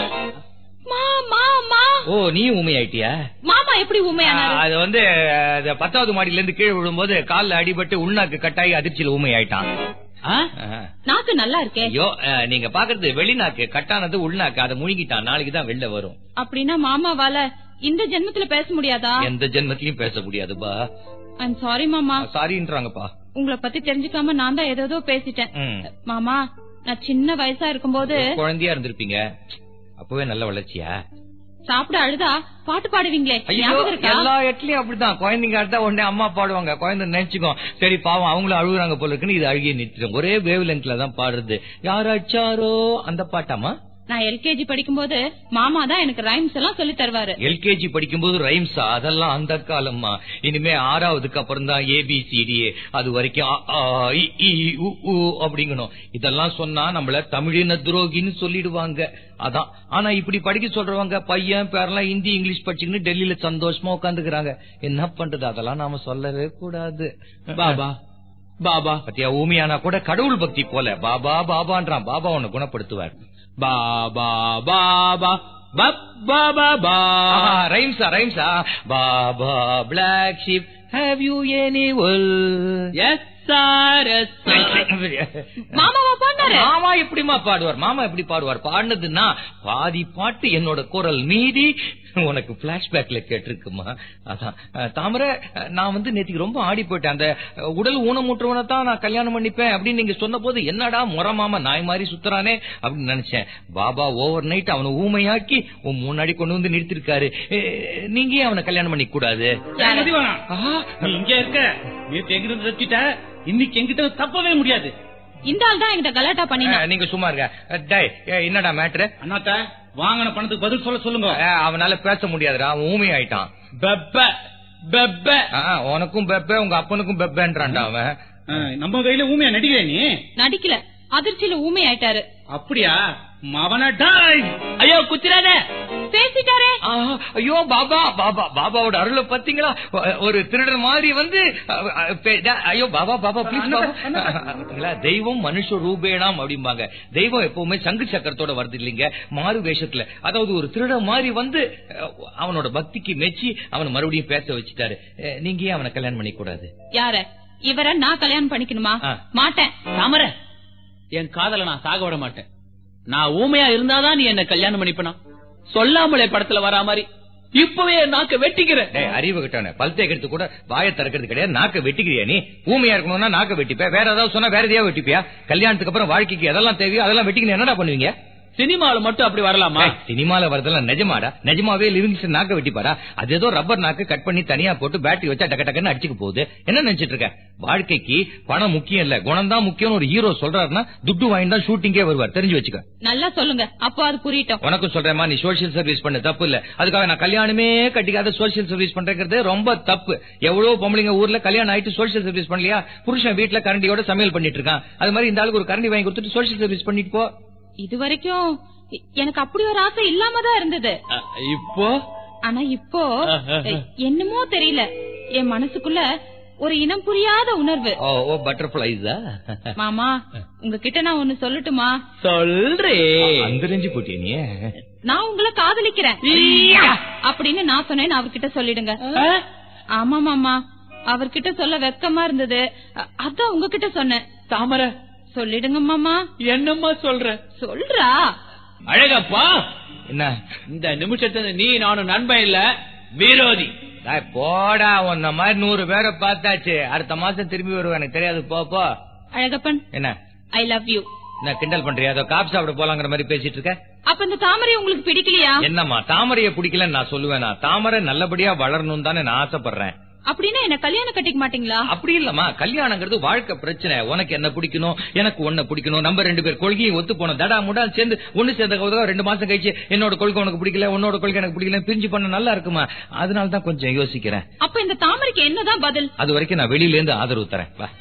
C: மா மா மா
A: ஓ நீ ஊமை ஆயிட்டியா
C: மாமா எப்படி உண்மையானாரு
A: அது வந்து அஹ், அது பத்தாவது மாடியில இருந்து கீழே விழும்போது கால்ல அடிபட்டு உள்நாக்கு கட்டாயி அதிர்ச்சியில ஊமை ஆயிட்டான்
E: ஆ?
A: அஹ்.
C: நாக்கு நல்லா இருக்கே
A: ஐயோ அஹ், நீங்க பாக்குறது வெளிநாக்கு கட்டானது உள்நாக்கு அதை முழுங்கிட்டான் நாளைக்கு தான் வெளில வரும்
C: அப்படின்னா மாமாவால இந்த ஜென்மத்துல பேச முடியாதா
A: எந்த ஜென்மத்திலயும் பேச முடியாதுப்பா
C: ஐம் சாரி மாமா
A: சாரின்றாங்கப்பா
C: உங்களை பத்தி தெரிஞ்சுக்காம நான் தான் ஏதோ பேசிட்டேன்
A: ம்.
C: மாமா நான் சின்ன வயசா இருக்கும்போது
A: குழந்தையா இருந்திருப்பீங்க அப்பவே நல்ல வளர்ச்சியா
C: சாப்பிட அழுதா பாட்டு பாடுவீங்களே
A: ஐயோ
C: ஞாபகம் இருக்கா
A: எல்லா இடத்துலயும் அப்படிதான் குழந்தைங்க அழுதா உடனே அம்மா பாடுவாங்க குழந்தை நினைச்சுக்கோ சரி பாவம் அவங்களும் அழுகுறாங்க போல இருக்குன்னு இது அழுகிய நிறுத்திடும் ஒரே வேவ் லெங்க்ல தான் பாடுறது யார் அடிச்சாரோ அந்த பாட்டாமா
C: நான் எல்கேஜி படிக்கும்போது மாமா தான் எனக்கு ரைம்ஸ் எல்லாம் சொல்லி தருவாரு
A: எல்கேஜி படிக்கும்போது ரைம்ஸா அதெல்லாம் அந்த காலம்மா இனிமே ஆறாவதுக்கு அப்புறம் தான் ஏபிசிடி அது வரைக்கும் அ, ஆ, இ, ஈ, உ, ஊ அப்படிங்கணும் இதெல்லாம் சொன்னா நம்மள தமிழின துரோகின்னு சொல்லிடுவாங்க அதான் ஆனா இப்படி படிக்க சொல்றவங்க பையன் பேரெல்லாம் ஹிந்தி இங்கிலீஷ் படிச்சுக்கின்னு டெல்லியில சந்தோஷமா உட்காந்துக்கிறாங்க என்ன பண்றது அதெல்லாம் நாம சொல்லவே கூடாது
E: பாபா பாபா
A: பத்தியா ஊமியானா கூட கடவுள் பக்தி போல பாபா பாபான்றான் பாபா உன்னை குணப்படுத்துவார்
E: பாபா பாபா பப் பாபா பா
A: ரைம்ஸா ரைம்ஸா baa baa black sheep have you any
E: yes sir yes
C: மாமாவா பாண்டாரு
A: மாமா எப்படிமா பாடுவார் மாமா எப்படி பாடுவார் பாடினதுன்னா பாதி பாட்டு என்னோட குரல் மீதி உனக்கு பிளாஷ்பேக்ல கேட்டிருக்குமா அதான் அஹ், தாமரை அஹ், நான் வந்து நேத்திக்கு ரொம்ப ஆடி போயிட்டேன் அந்த அஹ், உடல் ஊனமுற்றவனை தான் நான் கல்யாணம் பண்ணிப்பேன் அப்படின்னு நீங்க சொன்ன போது என்னடா முறை மாமா நாய் மாதிரி சுத்துறானே அப்படின்னு நினைச்சேன் பாபா ஓவர் நைட் அவனை ஊமையாக்கி உன் முன்னாடி கொண்டு வந்து நிறுத்திருக்காரு அஹ், நீங்க ஏன் அவனை கல்யாணம் பண்ணிக்க கூடாது
H: மதிவானா, நீ இங்க இருக்க நேத்து எங்கிட்ட தப்பிட்ட இன்னைக்கு எங்கிட்ட தப்பவே முடியாது
C: இந்த ஆள் தான் என்கிட்ட கலாட்டா பண்ணினா
A: அஹ், நீங்க சும்மா இருக்க அஹ், டேய், அஹ், என்னடா மேட்ரு
H: அண்ணாத்த வாங்கின பணத்துக்கு பதில் சொல்ல சொல்லுங்க
A: அஹ், அவனால பேச முடியாதுடா அவன் ஊமை ஆயிட்டான்
H: பெப்ப பெப்ப
A: ஆ, உனக்கும் பெப்ப உங்க அப்பனுக்கும் பெப்பன்றான்டா அவன்
H: ஆ, நம்ம கையில ஊமையா நடிக்கிற நீ
C: நடிக்கல அதிர்ச்சியில ஊமை ஆயிட்டாரு
H: அப்படியா மவன டாய்
E: ஐயோ குச்சிராத
C: பேசிட்டாரே
A: ஆ, ஐயோ பாபா பாபா பாபாவோட அருளை பாத்தீங்களா ஒரு திருடன் மாதிரி வந்து அ, அ, பே- டா- ஐயோ பாபா பாபா ப்ளீஸ் பாபா பாத்தீங்களா, தெய்வம் மனுஷ ரூபேணாம் அப்படிம்பாங்க தெய்வம் எப்பவுமே சங்கு சக்கரத்தோட வருது இல்லைங்க மாறு வேஷத்துல அதாவது ஒரு திருடன் மாதிரி வந்து அ, அவனோட பக்திக்கு மெச்சி அவனை மறுபடியும் பேச வச்சுட்டாரு அ, நீங்க ஏன் அவனை கல்யாணம் பண்ணிக்க கூடாது
C: யார இவரை நான் கல்யாணம் பண்ணிக்கணுமா
A: ஆ.
C: மாட்டேன்
E: தாமர என் காதல நான் சாக விட மாட்டேன் நான் ஊமையா இருந்தாதான் நீ என்ன கல்யாணம் பண்ணிப்பனா சொல்லாமலே படத்துல வரா மாதிரி இப்பவே என் நாக்க வெட்டிக்கிறேன்
A: டேய் அறிவு கிட்டவன பல் தேய்க்கிறது கூட வாயை திறக்கிறது கிடையாது நாக்க வெட்டிக்கிறியா நீ ஊமையா இருக்கணும்னா நாக்க வெட்டிப்ப வேற ஏதாவது சொன்னா வேற எதையா வெட்டிப்பியா கல்யாணத்துக்கு அப்புறம் வாழ்க்கைக்கு எதெல்லாம் தேவையோ அதெல்லாம் வெட்டிக்கணும் என்னடா பண்ணுவீங்க
E: சினிமாவில மட்டும் அப்படி வரலாமா
A: ஏய், சினிமால வரதெல்லாம் நிஜமாடா நிஜமாவே லிவிங்ஸ்டன் நாக்க வெட்டிப்பாரா அது ஏதோ ரப்பர் நாக்கு கட் பண்ணி தனியா போட்டு பேட்டரி வச்சா டக்கு டக்குன்னு அடிச்சுக்க போகுது என்ன நினைச்சிட்டு இருக்க வாழ்க்கைக்கு பணம் முக்கியம் இல்ல குணம் தான் முக்கியம் ஒரு ஹீரோ சொல்றாருன்னா துட்டு வாங்கி தான் ஷூட்டிங்கே வருவார் தெரிஞ்சு வச்சுக்க
C: நல்லா சொல்லுங்க அப்போ அது புரியட்டும்
A: உனக்கும் சொல்றேமா நீ சோசியல் சர்வீஸ் பண்ண தப்பு இல்ல அதுக்காக நான் கல்யாணமே கட்டிக்காத சோசியல் சர்வீஸ் பண்றது ரொம்ப தப்பு எவ்வளவு பொம்பளைங்க ஊர்ல கல்யாணம் ஆயிட்டு சோசியல் சர்வீஸ் பண்ணலையா புருஷன் வீட்டுல கரண்டியோட சமையல் பண்ணிட்டு இருக்கான் அது மாதிரி இந்த ஆளுக்கு ஒரு கரண்டி வாங்கி கொடுத்துட்டு சோசியல் சர்வீஸ் பண்ணிட்டு போ
C: இது வரைக்கும் எ- எனக்கு அப்படி ஒரு ஆசை இல்லாம தான் இருந்தது
E: அஹ், இப்போ
C: ஆனா இப்போ எ- என்னமோ தெரியல என் மனசுக்குள்ள ஒரு இனம் புரியாத உணர்வு
A: ஓ ஓ பட்டர்ஃபிளைஸா
C: மாமா உங்ககிட்ட நான் ஒண்ணு சொல்லட்டுமா
E: சொல்றே
A: அந்தரிஞ்சு போட்டிய நீ
C: நான் உங்களை காதலிக்கிறேன் அப்படின்னு நான் சொன்னேன்னு அவர்கிட்ட சொல்லிடுங்க ஆமா மாமா அவர்கிட்ட சொல்ல வெக்கமா இருந்தது அ- அதான் உங்ககிட்ட சொன்னேன்
E: தாமர
C: சொல்லிடுங்க மாமா
E: என்னம்மா சொல்ற
C: சொல்றா
E: அழகப்பா
A: என்ன
E: இந்த நிமிஷத்துல நீ நானும் நண்பன் இல்ல விரோதி
A: டேய், போடா உன்ன மாதிரி நூறு பேரை பார்த்தாச்சு அடுத்த மாசம் திரும்பி வருவேன் எனக்கு தெரியாது போ போ
C: அழகப்பன்
A: என்ன
C: ஐ லவ் யூ
A: என்ன கிண்டல் பண்றியா அதோ காப் சாப்பிட போலாங்கிற மாதிரி பேசிட்டு இருக்க
C: அப்ப இந்த தாமரை உங்களுக்கு பிடிக்கலையா
A: என்னம்மா தாமரைய பிடிக்கலன்னு நான் சொல்லுவேனா தாமரை நல்லபடியா வளரணும் தானே நான் ஆசைப்படுறேன்
C: அப்படின்னா என்ன கல்யாணம் கட்டிக்க மாட்டீங்களா
A: அப்படி இல்லம்மா கல்யாணங்கிறது வாழ்க்கை பிரச்சனை உனக்கு என்ன பிடிக்கணும் எனக்கு ஒன்ன பிடிக்கணும் நம்ம ரெண்டு பேர் கொள்கையும் ஒத்து போனோம் தடா முடா சேர்ந்து ஒண்ணு சேர்ந்த கவுதா ரெண்டு மாசம் கழிச்சு என்னோட கொள்கை உனக்கு பிடிக்கல உன்னோட கொள்கை எனக்கு பிடிக்கல பிரிஞ்சு பண்ண நல்லா இருக்குமா அதனால தான் கொஞ்சம் யோசிக்கிறேன்
C: அப்ப இந்த தாமரைக்கு என்னதான் பதில்
A: அது வரைக்கும் நான் வெளியில இருந்து ஆதரவு தரேன் வா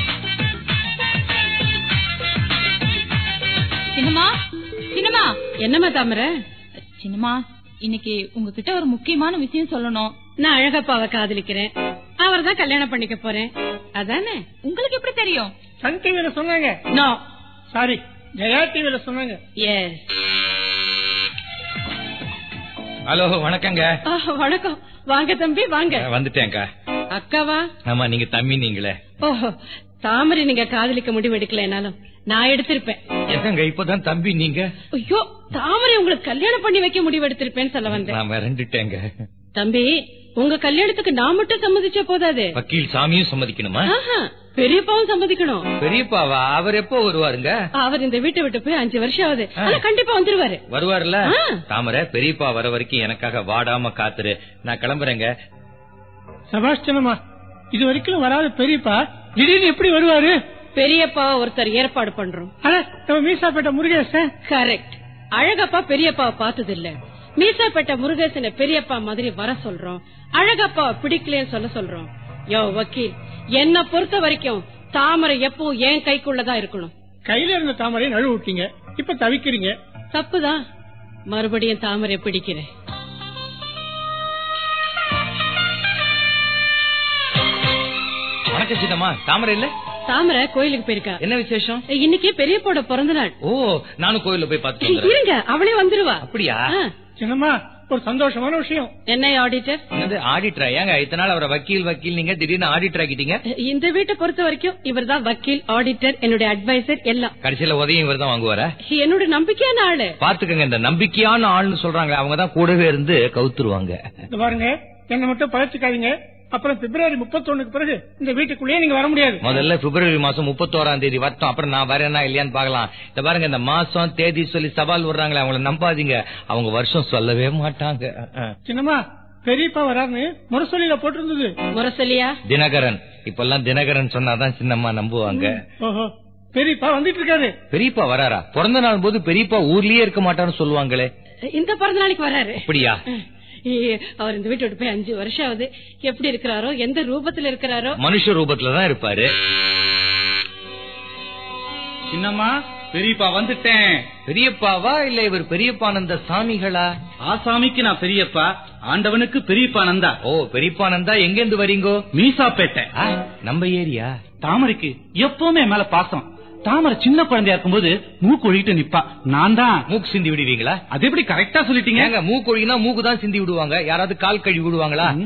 C: சின்னமா சின்னமா
G: என்னம்மா தாமரை
C: சின்னமா இன்னைக்கு உங்ககிட்ட ஒரு முக்கியமான விஷயம் சொல்லணும்
G: நான் அழகப்பாவை காதலிக்கிறேன் அவர் தான் கல்யாணம் பண்ணிக்க போறேன் அதானே
C: உங்களுக்கு எப்படி தெரியும்
D: சன் டிவில சொன்னாங்க
G: நோ
D: சாரி ஜெயா டிவில சொன்னாங்க
G: எஸ்
A: ஹலோ வணக்கங்க
G: வணக்கம் வாங்க தம்பி வாங்க
A: வந்துட்டேன்க்கா
G: அக்காவா
A: ஆமா நீங்க தம்பி நீங்களே
G: ஓஹோ தாமரை நீங்க காதலிக்க முடிவு எடுக்கலனாலும் நான் எடுத்திருப்பேன்
A: என்னங்க இப்பதான் தம்பி நீங்க
G: ஐயோ தாமரை உங்களுக்கு கல்யாணம் பண்ணி வைக்க முடிவு எடுத்திருப்பேன்னு சொல்ல வந்தேன்
A: நான் மிரண்டுட்டேங்க
G: தம்பி உங்க கல்யாணத்துக்கு நான் மட்டும் சம்மதிச்சா போதாது
A: வக்கீல் சாமியும் சம்மதிக்கணுமா
G: ஆஹா, பெரியப்பாவும் சம்மதிக்கணும்
A: பெரியப்பாவா அவர் எப்போ வருவாருங்க
G: அவர் இந்த வீட்டை விட்டு போய் அஞ்சு வருஷம் ஆகுது ஆனா கண்டிப்பா வந்துருவாரு
A: வருவாருல்ல
G: ஆ.
A: தாமரை பெரியப்பா வர வரைக்கும் எனக்காக வாடாம காத்துரு நான் கிளம்புறேங்க
D: சபாஷ்டனமா இது வரைக்கும் வராத பெரியப்பா திடீர்னு எப்படி வருவாரு
G: பெரியப்பா ஒருத்தர் ஏற்பாடு பண்றோம்
D: அட நம்ம மீசாப்பேட்டை முருகேசன்
G: கரெக்ட் அழகப்பா பெரியப்பாவை பார்த்தது இல்ல மீசாப்பேட்டை முருகேசனை பெரியப்பா மாதிரி வர சொல்றோம் அழகப்பாவை பிடிக்கலன்னு சொல்ல சொல்றோம் யோ வக்கீல் என்ன பொறுத்த வரைக்கும் தாமரை எப்பவும் என் கைக்குள்ளதான் இருக்கணும்
D: கையில இருந்த தாமரை நழுவு விட்டீங்க இப்ப தவிக்கிறீங்க
G: தப்புதான் மறுபடியும் தாமரை பிடிக்கிறேன்
A: வணக்கம் சின்னம்மா தாமரை இல்ல
G: தாமரை கோயிலுக்கு போயிருக்கா
A: என்ன விசேஷம்
G: இன்னைக்கு பெரியப்பாவோட பிறந்த நாள்
A: ஓ நானும் கோயில்ல போய் பார்த்து வந்துடுறேன்
G: இருங்க அவளே வந்துருவா
A: அப்படியா
G: ஆ,
D: சின்னம்மா ஒரு சந்தோஷமான விஷயம்
G: என்ன ஆடிட்டர்
A: என்னது ஆடிட்டரா ஏங்க இத்தனை நாள் அவரை வக்கீல் வக்கீல் நீங்க திடீர்னு ஆடிட்டர் ஆக்கிட்டீங்க
G: இந்த வீட்டை பொறுத்த வரைக்கும் இவர்தான் வக்கீல் ஆடிட்டர் என்னுடைய அட்வைசர் எல்லாம்
A: கடைசியில உதயம் இவர் தான் வாங்குவாரா
G: என்னோட நம்பிக்கையான ஆளு
A: பாத்துக்கங்க இந்த நம்பிக்கையான ஆள்னு சொல்றாங்களே அவங்க தான் கூடவே இருந்து கவுத்துருவாங்க
D: இந்த பாருங்க என்ன மட்டும் பழச்சுக்காதீங்க அப்புறம் பிப்ரவரி முப்பத்தொன்னுக்கு பிறகு இந்த வீட்டுக்குள்ளேயே நீங்க வர முடியாது
A: முதல்ல பிப்ரவரி மாசம் முப்பத்தோராம் தேதி வரட்டும் அப்புறம் நான் வரேனா இல்லையான்னு பாக்கலாம் இந்த பாருங்க இந்த மாசம் தேதி சொல்லி சவால் விடுறாங்களே அவங்கள நம்பாதீங்க அவங்க வருஷம் சொல்லவே மாட்டாங்க அஹ்.
D: சின்னம்மா பெரியப்பா வராருன்னு முரசொலியில போட்டிருந்தது
G: முரசொலியா
A: தினகரன் இப்பெல்லாம் தினகரன் சொன்னாதான் சின்னம்மா நம்புவாங்க
D: ஓஹோ பெரியப்பா வந்துட்டு இருக்காரு
A: பெரியப்பா வராரா பிறந்த நாள் போது பெரியப்பா ஊர்லயே இருக்க மாட்டான்னு சொல்லுவாங்களே
G: இந்த பிறந்த நாளைக்கு வராரு
A: அப்படியா
G: ஏ, அவர் இந்த வீட்டை விட்டு போய் அஞ்சு வருஷம் ஆகுது எப்படி இருக்கிறாரோ எந்த ரூபத்துல இருக்கிறாரோ
A: மனுஷ ரூபத்துல தான் இருப்பாரு
H: சின்னம்மா பெரியப்பா வந்துட்டேன்
A: பெரியப்பாவா இல்ல இவர் பெரியப்பானந்த சாமிகளா
H: ஆசாமிக்கு நான் பெரியப்பா ஆண்டவனுக்கு பெரியப்பா நந்தா
A: ஓ பெரியப்பானந்தா எங்க இருந்து வரீங்கோ
H: மீசாப்பேட்டை
A: ஆ, நம்ம ஏரியா
H: தாமரைக்கு எப்பவுமே என் மேல பாசம் தாமரை சின்ன குழந்தையா இருக்கும்போது மூக்கு ஒழிட்டு நிப்பா நான் தான்
A: மூக்கு சிந்தி விடுவீங்களா
H: அது எப்படி கரெக்டா சொல்லிட்டீங்க
A: ஏங்க மூக்கு ஒழினா மூக்கு தான் சிந்தி விடுவாங்க யாராவது கால் கழுவி விடுவாங்களா
H: ம்.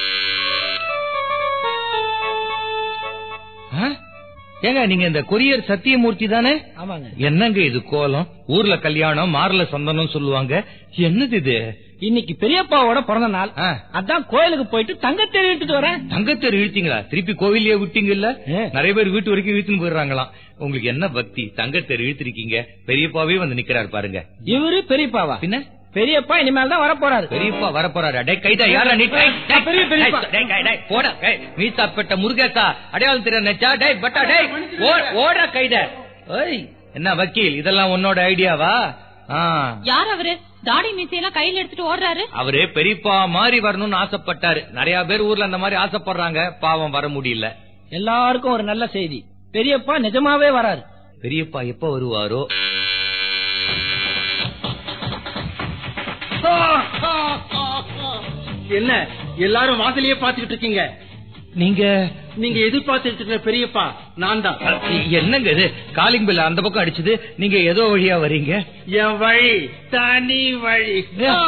A: ஆ? ஏங்க நீங்க இந்த கொரியர் சத்தியமூர்த்தி தானே
D: ஆமாங்க
A: என்னங்க இது கோலம் ஊர்ல கல்யாணம் மார்ல சந்தனம் சொல்லுவாங்க என்னது இது
D: இன்னைக்கு பெரியப்பாவோட பிறந்த நாள்
A: ஆ,
D: அதான் கோயிலுக்கு போயிட்டு தங்கத்தேடி எடுத்துட்டு வரேன்
A: தங்கத்தேர் இழுத்தீங்களா திருப்பி கோவிலே விட்டீங்க இல்ல
D: ஏ.
A: நிறைய பேர் வீட்டு வரைக்கும் இழுத்துன்னு போயிடுறாங்களாம் உங்களுக்கு என்ன பக்தி தங்கத்தேர் இழுத்திருக்கீங்க பெரியப்பாவே வந்து நிக்கிறாரு பாருங்க
D: இவரு பெரியப்பாவா
A: பின்ன
D: பெரியப்பா இனிமேல் தான் வரப்போறாரு
A: பெரியப்பா வரப்போறாரு டேய் கைதா யாரா நீ டேய், டேய்,
D: பெரிய பெரியப்பா.
A: டேய், டேய், டேய், போடா டேய், மீசாப்பேட்ட முருகேசா அடையாளம் தெரிய நெச்சா டேய் பட்டா டேய் ஓ- ஓடுறா கைத ஏய் என்ன வக்கீல் இதெல்லாம் உன்னோட ஐடியாவா ஆ
C: யார் அவரு தாடி மீசையெல்லாம் கையில எடுத்துட்டு ஓடுறாரு
A: அவரு பெரியப்பா மாதிரி வரணும்னு ஆசைப்பட்டாரு நிறைய பேர் ஊர்ல அந்த மாதிரி ஆசைப்படுறாங்க பாவம் வர முடியல
D: எல்லாருக்கும் ஒரு நல்ல செய்தி பெரியப்பா நிஜமாவே வராரு
A: பெரியப்பா எப்ப வருவாரோ
I: என்ன எல்லாரும் வாசலையே பாத்துக்கிட்டு இருக்கீங்க
A: நீங்க
I: நீங்க எதிர்பார்த்துட்டு இருக்கிற பெரியப்பா நான் தான்
A: என்னங்க இது காலிங் பெல் அந்த பக்கம் அடிச்சது நீங்க ஏதோ வழியா வர்றீங்க
I: என் வழி தனி வழி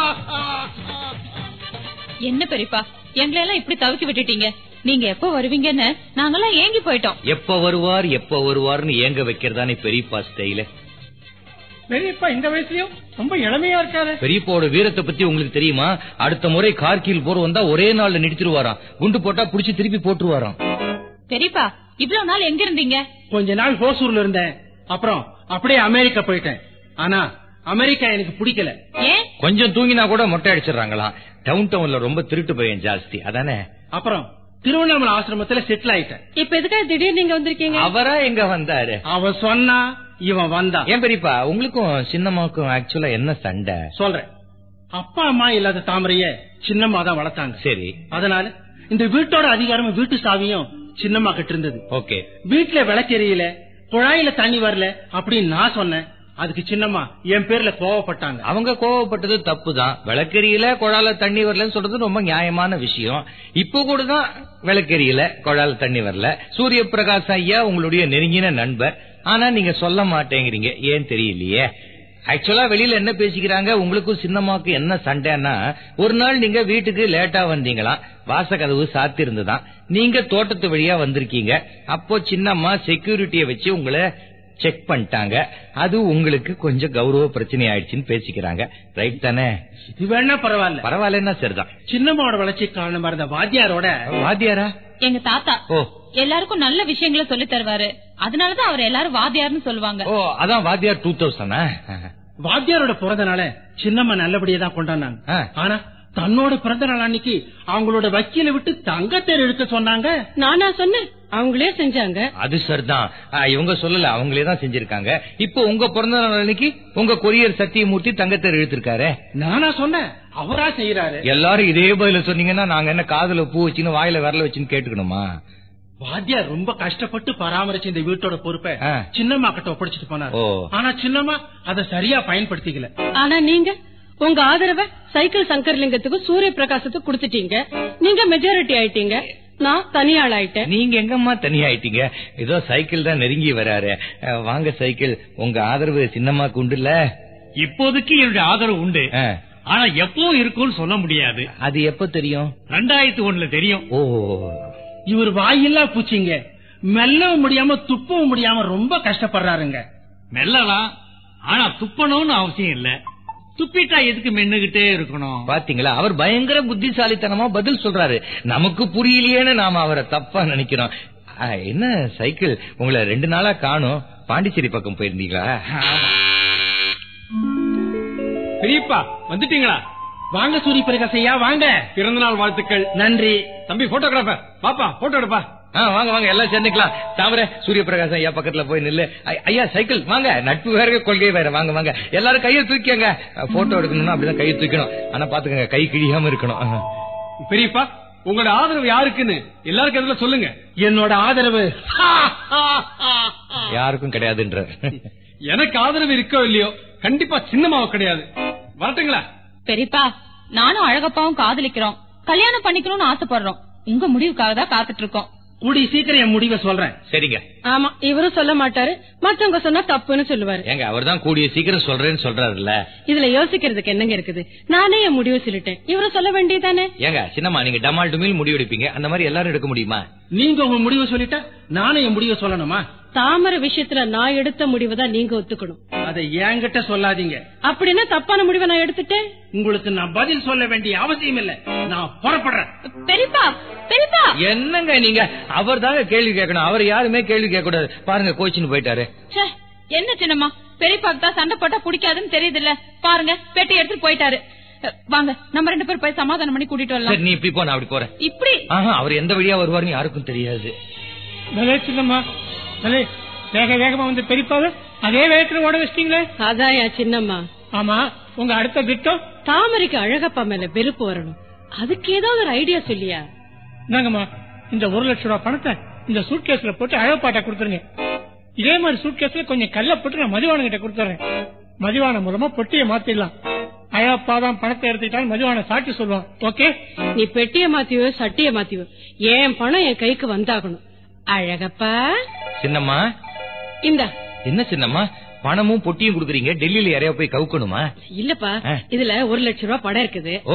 C: என்ன பெரியப்பா எங்களை எல்லாம் இப்படி தவிக்க விட்டுட்டீங்க நீங்க எப்ப வருவீங்கன்னு நாங்கெல்லாம் ஏங்கி போயிட்டோம்
A: எப்ப வருவார் எப்ப வருவார்னு ஏங்க வைக்கிறதானே பெரியப்பா ஸ்டைல
D: பெரியப்பா இந்த வயசுலயும் ரொம்ப இளமையா இருக்காரு
A: பெரியப்பாவோட வீரத்தை பத்தி உங்களுக்கு தெரியுமா அடுத்த முறை கார்கில் போர் வந்தா ஒரே நாள்ல நிறுத்திடுவாராம் குண்டு போட்டா புடிச்சு திருப்பி போட்டுருவாராம்
C: பெரியப்பா இவ்வளவு நாள் எங்க இருந்தீங்க
I: கொஞ்ச நாள் ஹோசூர்ல இருந்தேன் அப்புறம் அப்படியே அமெரிக்கா போயிட்டேன் ஆனா அமெரிக்கா எனக்கு பிடிக்கல
C: ஏன்
A: கொஞ்சம் தூங்கினா கூட மொட்டை அடிச்சிடுறாங்களாம் டவுன் டவுன்ல ரொம்ப திருட்டு பையன் ஜாஸ்தி அதானே
I: அப்புறம் திருவண்ணாமலை ஆசிரமத்துல செட்டில் ஆயிட்டேன்
G: இப்ப எதுக்காக திடீர்னு நீங்க வந்திருக்கீங்க
A: அவரா எங்க வந்தாரு
I: அவன் சொன்னா இவன் வந்தான்
A: ஏன் பெரியப்பா உங்களுக்கும் சின்னம்மாவுக்கும் ஆக்சுவலா என்ன சண்டை
I: சொல்றேன் அப்பா அம்மா இல்லாத தாமரைய சின்னம்மா தான் வளர்த்தாங்க
A: சரி
I: அதனால இந்த வீட்டோட அதிகாரமும் வீட்டு சாவியும் சின்னம்மா கிட்ட இருந்தது
A: ஓகே
I: வீட்டுல விளக்கெரியல குழாயில தண்ணி வரல அப்படின்னு நான் சொன்னேன் அதுக்கு சின்னம்மா என் பேர்ல கோவப்பட்டாங்க
A: அவங்க கோவப்பட்டது தப்பு தான் விளக்கெரியல குழால தண்ணி வரலன்னு சொல்றது ரொம்ப நியாயமான விஷயம் இப்போ கூட தான் விளக்கெரியல குழால தண்ணி வரல சூரிய பிரகாஷ் ஐயா உங்களுடைய நெருங்கின நண்பர் ஆனா நீங்க சொல்ல மாட்டேங்கிறீங்க ஏன் தெரியலையே ஆக்சுவலா வெளியில என்ன பேசிக்கிறாங்க உங்களுக்கும் சின்னம்மாவுக்கு என்ன சண்டைன்னா ஒரு நாள் நீங்க வீட்டுக்கு லேட்டா வந்தீங்களாம் வாசக்கதவு சாத்தி இருந்துதான் நீங்க தோட்டத்து வழியா வந்திருக்கீங்க அப்போ சின்னம்மா செக்யூரிட்டிய வச்சு உங்களை செக் பண்ணிட்டாங்க அது உங்களுக்கு கொஞ்சம் கௌரவ பிரச்சனை ஆயிடுச்சுன்னு பேசிக்கிறாங்க ரைட் தானே
I: இது வேணா பரவாயில்ல
A: பரவாயில்லன்னா சரிதான்
I: சின்னம்மாவோட வளர்ச்சி காரணமா இருந்த வாத்தியாரோட
A: வாத்தியாரா
C: எங்க தாத்தா
A: ஓ
C: எல்லாருக்கும் நல்ல விஷயங்களை சொல்லி தருவாரு அதனாலதான் அவர் எல்லாரும் வாத்தியார்னு சொல்லுவாங்க
A: ஓ அதான் வாத்தியார் டூ தௌசண்டா
I: வாத்தியாரோட பிறந்த நாள சின்னம்மா நல்லபடியா தான் கொண்டாடினாங்க
A: ஆ.
I: ஆனா தன்னோட பிறந்த நாள் அன்னைக்கு அவங்களோட வக்கீல விட்டு தங்கத்தேர் எடுக்க சொன்னாங்க
G: நானா சொன்னேன் அவங்களே செஞ்சாங்க
A: அது சரிதான் ஆ, இவங்க சொல்லல அவங்களே தான் செஞ்சிருக்காங்க இப்போ உங்க பிறந்த நாள் அன்னைக்கு உங்க கொரியர் சத்தியமூர்த்தி தங்கத்தேர் இழுத்திருக்காரு
I: நானா சொன்னேன் அவரா செய்யறாரு
A: எல்லாரும் இதே பதில சொன்னீங்கன்னா நாங்க என்ன காதுல பூ வச்சுன்னு வாயில விரல வச்சுன்னு கேட்டுக்கணுமா
I: வாத்தியார் ரொம்ப கஷ்டப்பட்டு பராமரிச்ச இந்த வீட்டோட பொறுப்பை
A: ஆ.
I: சின்னம்மா கிட்ட ஒப்படைச்சிட்டு போனார்
A: ஓ.
I: ஆனா சின்னம்மா அதை சரியா பயன்படுத்திக்கல
G: ஆனா நீங்க உங்க ஆதரவை சைக்கிள் சங்கர்லிங்கத்துக்கும் சூரிய பிரகாசத்துக்கு கொடுத்துட்டீங்க நீங்க மெஜாரிட்டி ஆயிட்டீங்க நான் தனியாள் ஆயிட்டேன்
A: நீங்க எங்கம்மா தனியாயிட்டீங்க ஏதோ சைக்கிள் தான் நெருங்கி வராரு அஹ், வாங்க சைக்கிள் உங்க ஆதரவு சின்னம்மாக்கு உண்டுல்ல
B: இப்போதைக்கு என்னுடைய ஆதரவு உண்டு
A: ஆ,
B: ஆனா எப்போ இருக்கும்னு சொல்ல முடியாது
A: அது எப்ப தெரியும்
B: ரெண்டாயிரத்தி ஒண்ணுல தெரியும்
A: ஓ
I: இவர் வாயில்லா பூச்சிங்க மெல்லவும் முடியாம துப்பவும் முடியாம ரொம்ப கஷ்டப்படுறாருங்க
B: மெல்லலாம் ஆனா துப்பணும்னு அவசியம் இல்ல துப்பிட்டா எதுக்கு மென்னுகிட்டே இருக்கணும்
A: பாத்தீங்களா அவர் பயங்கர புத்திசாலித்தனமா பதில் சொல்றாரு நமக்கு புரியலையேன்னு நாம அவரை தப்பா நினைக்கிறோம் ஆ, என்ன சைக்கிள் உங்களை ரெண்டு நாளா காணும் பாண்டிச்சேரி பக்கம் போயிருந்தீங்களா
F: பெரியப்பா வந்துட்டீங்களா
I: வாங்க சூரிய பிரகாசையா வாங்க
F: பிறந்த நாள் வாழ்த்துக்கள்
I: நன்றி
F: தம்பி போட்டோகிராஃபர் பாப்பா போட்டோ எடுப்பா
A: ஆ, வாங்க வாங்க எல்லாம் சேர்ந்துக்கலாம் தாமரை சூரிய பிரகாசம் ஐயா பக்கத்துல போய் நில்லு ஐ- ஐயா சைக்கிள் வாங்க நட்பு வேற கொள்கை வேற வாங்க வாங்க எல்லாரும் கையை தூக்கிங்க போட்டோ எடுக்கணும்னா அப்படிதான் கையை தூக்கணும் ஆனா பாத்துக்கங்க கை கிழியாம இருக்கணும் ஆ.
F: பெரியப்பா உங்களோட ஆதரவு யாருக்குன்னு எல்லாருக்கும் எதுல சொல்லுங்க
I: என்னோட ஆதரவு
A: யாருக்கும் கிடையாதுன்ற
F: எனக்கு ஆதரவு இருக்கோ இல்லையோ கண்டிப்பா சின்னமாவ கிடையாது வரட்டுங்களா
C: பெரியப்பா நானும் அழகப்பாவும் காதலிக்கிறோம் கல்யாணம் பண்ணிக்கணும்னு ஆசைப்படுறோம் உங்க முடிவுக்காக தான் காத்துட்டு இருக்கோம்
I: கூடி சீக்கிரம் என் முடிவை சொல்றேன்
A: சரிங்க
G: ஆமா இவரும் சொல்ல மாட்டாரு மத்தவங்க சொன்னா தப்புன்னு சொல்லுவாரு
A: ஏங்க அவர்தான் கூடிய சீக்கிரம் சொல்றேன்னு சொல்றாருல்ல
G: இதுல யோசிக்கிறதுக்கு என்னங்க இருக்குது நானே என் முடிவு சொல்லிட்டேன் இவரும் சொல்ல வேண்டியதானே
A: ஏங்க சின்னம்மா நீங்க டமால் டுமில் முடிவெடுப்பீங்க அந்த மாதிரி எல்லாரும் எடுக்க முடியுமா
I: நீங்க உங்க முடிவை சொல்லிட்டா நானும் என் முடிவை சொல்லணுமா
G: தாமரை விஷயத்துல நான் எடுத்த முடிவை தான் நீங்க ஒத்துக்கணும்
I: அதை என்கிட்ட சொல்லாதீங்க
G: அப்படின்னா தப்பான முடிவை நான் எடுத்துட்டேன்
I: உங்களுக்கு நான் பதில் சொல்ல வேண்டிய அவசியம் இல்ல நான் புறப்படுறேன்
C: பெரியப்பா பெரியப்பா
A: என்னங்க நீங்க அவர் தாங்க கேள்வி கேட்கணும் அவர் யாருமே கேள்வி கேட்க கூடாது பாருங்க கோச்சின்னு போயிட்டாரு
C: ச்சே, என்ன சின்னம்மா பெரியப்பாக்கு தான் சண்டை போட்டா பிடிக்காதுன்னு தெரியுது இல்ல பாருங்க பெட்டி எடுத்துட்டு போயிட்டாரு அஹ், வாங்க நம்ம ரெண்டு பேரும் போய் சமாதானம் பண்ணி கூட்டிட்டு
A: சரி
C: வரலாம்
A: நீ இப்படி போ நான் அப்படி போறேன்
C: இப்படி
A: ஆஹா அவர் எந்த வழியா வருவாருன்னு யாருக்கும் தெரியாது
J: சின்னம்மா வேக வேகமா வந்து பெரியப்பாவை அதே வேகத்துல ஓட வச்சிட்டீங்களே
G: அதான் என் சின்னம்மா
J: ஆமா உங்க அடுத்த திட்டம்
G: தாமரைக்கு அழகப்பா மேல வெறுப்பு வரணும் அதுக்கு ஏதாவது ஒரு ஐடியா சொல்லியா
J: இந்தாங்கம்மா இந்த ஒரு லட்சம் ரூபாய் பணத்தை இந்த சூட்கேஸ்ல போட்டு அழகப்பாட்டா கொடுத்துருங்க இதே மாதிரி சூட்கேஸ்ல கொஞ்சம் கல்ல போட்டு நான் மதிவான கிட்ட கொடுத்துறேன் மதிவான மூலமா பொட்டியை மாத்திடலாம் அழகப்பா தான் பணத்தை எடுத்துக்கிட்டாலும் மதிவான சாட்சி சொல்லுவான் ஓகே
G: நீ பெட்டிய மாத்தியோ சட்டிய மாத்தியோ என் பணம் என் கைக்கு வந்தாகணும் அழகப்பா
A: சின்னம்மா
G: இந்த
A: என்ன சின்னம்மா பணமும் பொட்டியும் குடுக்குறீங்க டெல்லியில யாரையா போய் கவுக்கணுமா
G: இல்லப்பா
A: ஆ.
G: இதுல ஒரு லட்சம் ரூபாய் படம் இருக்குது
A: ஓ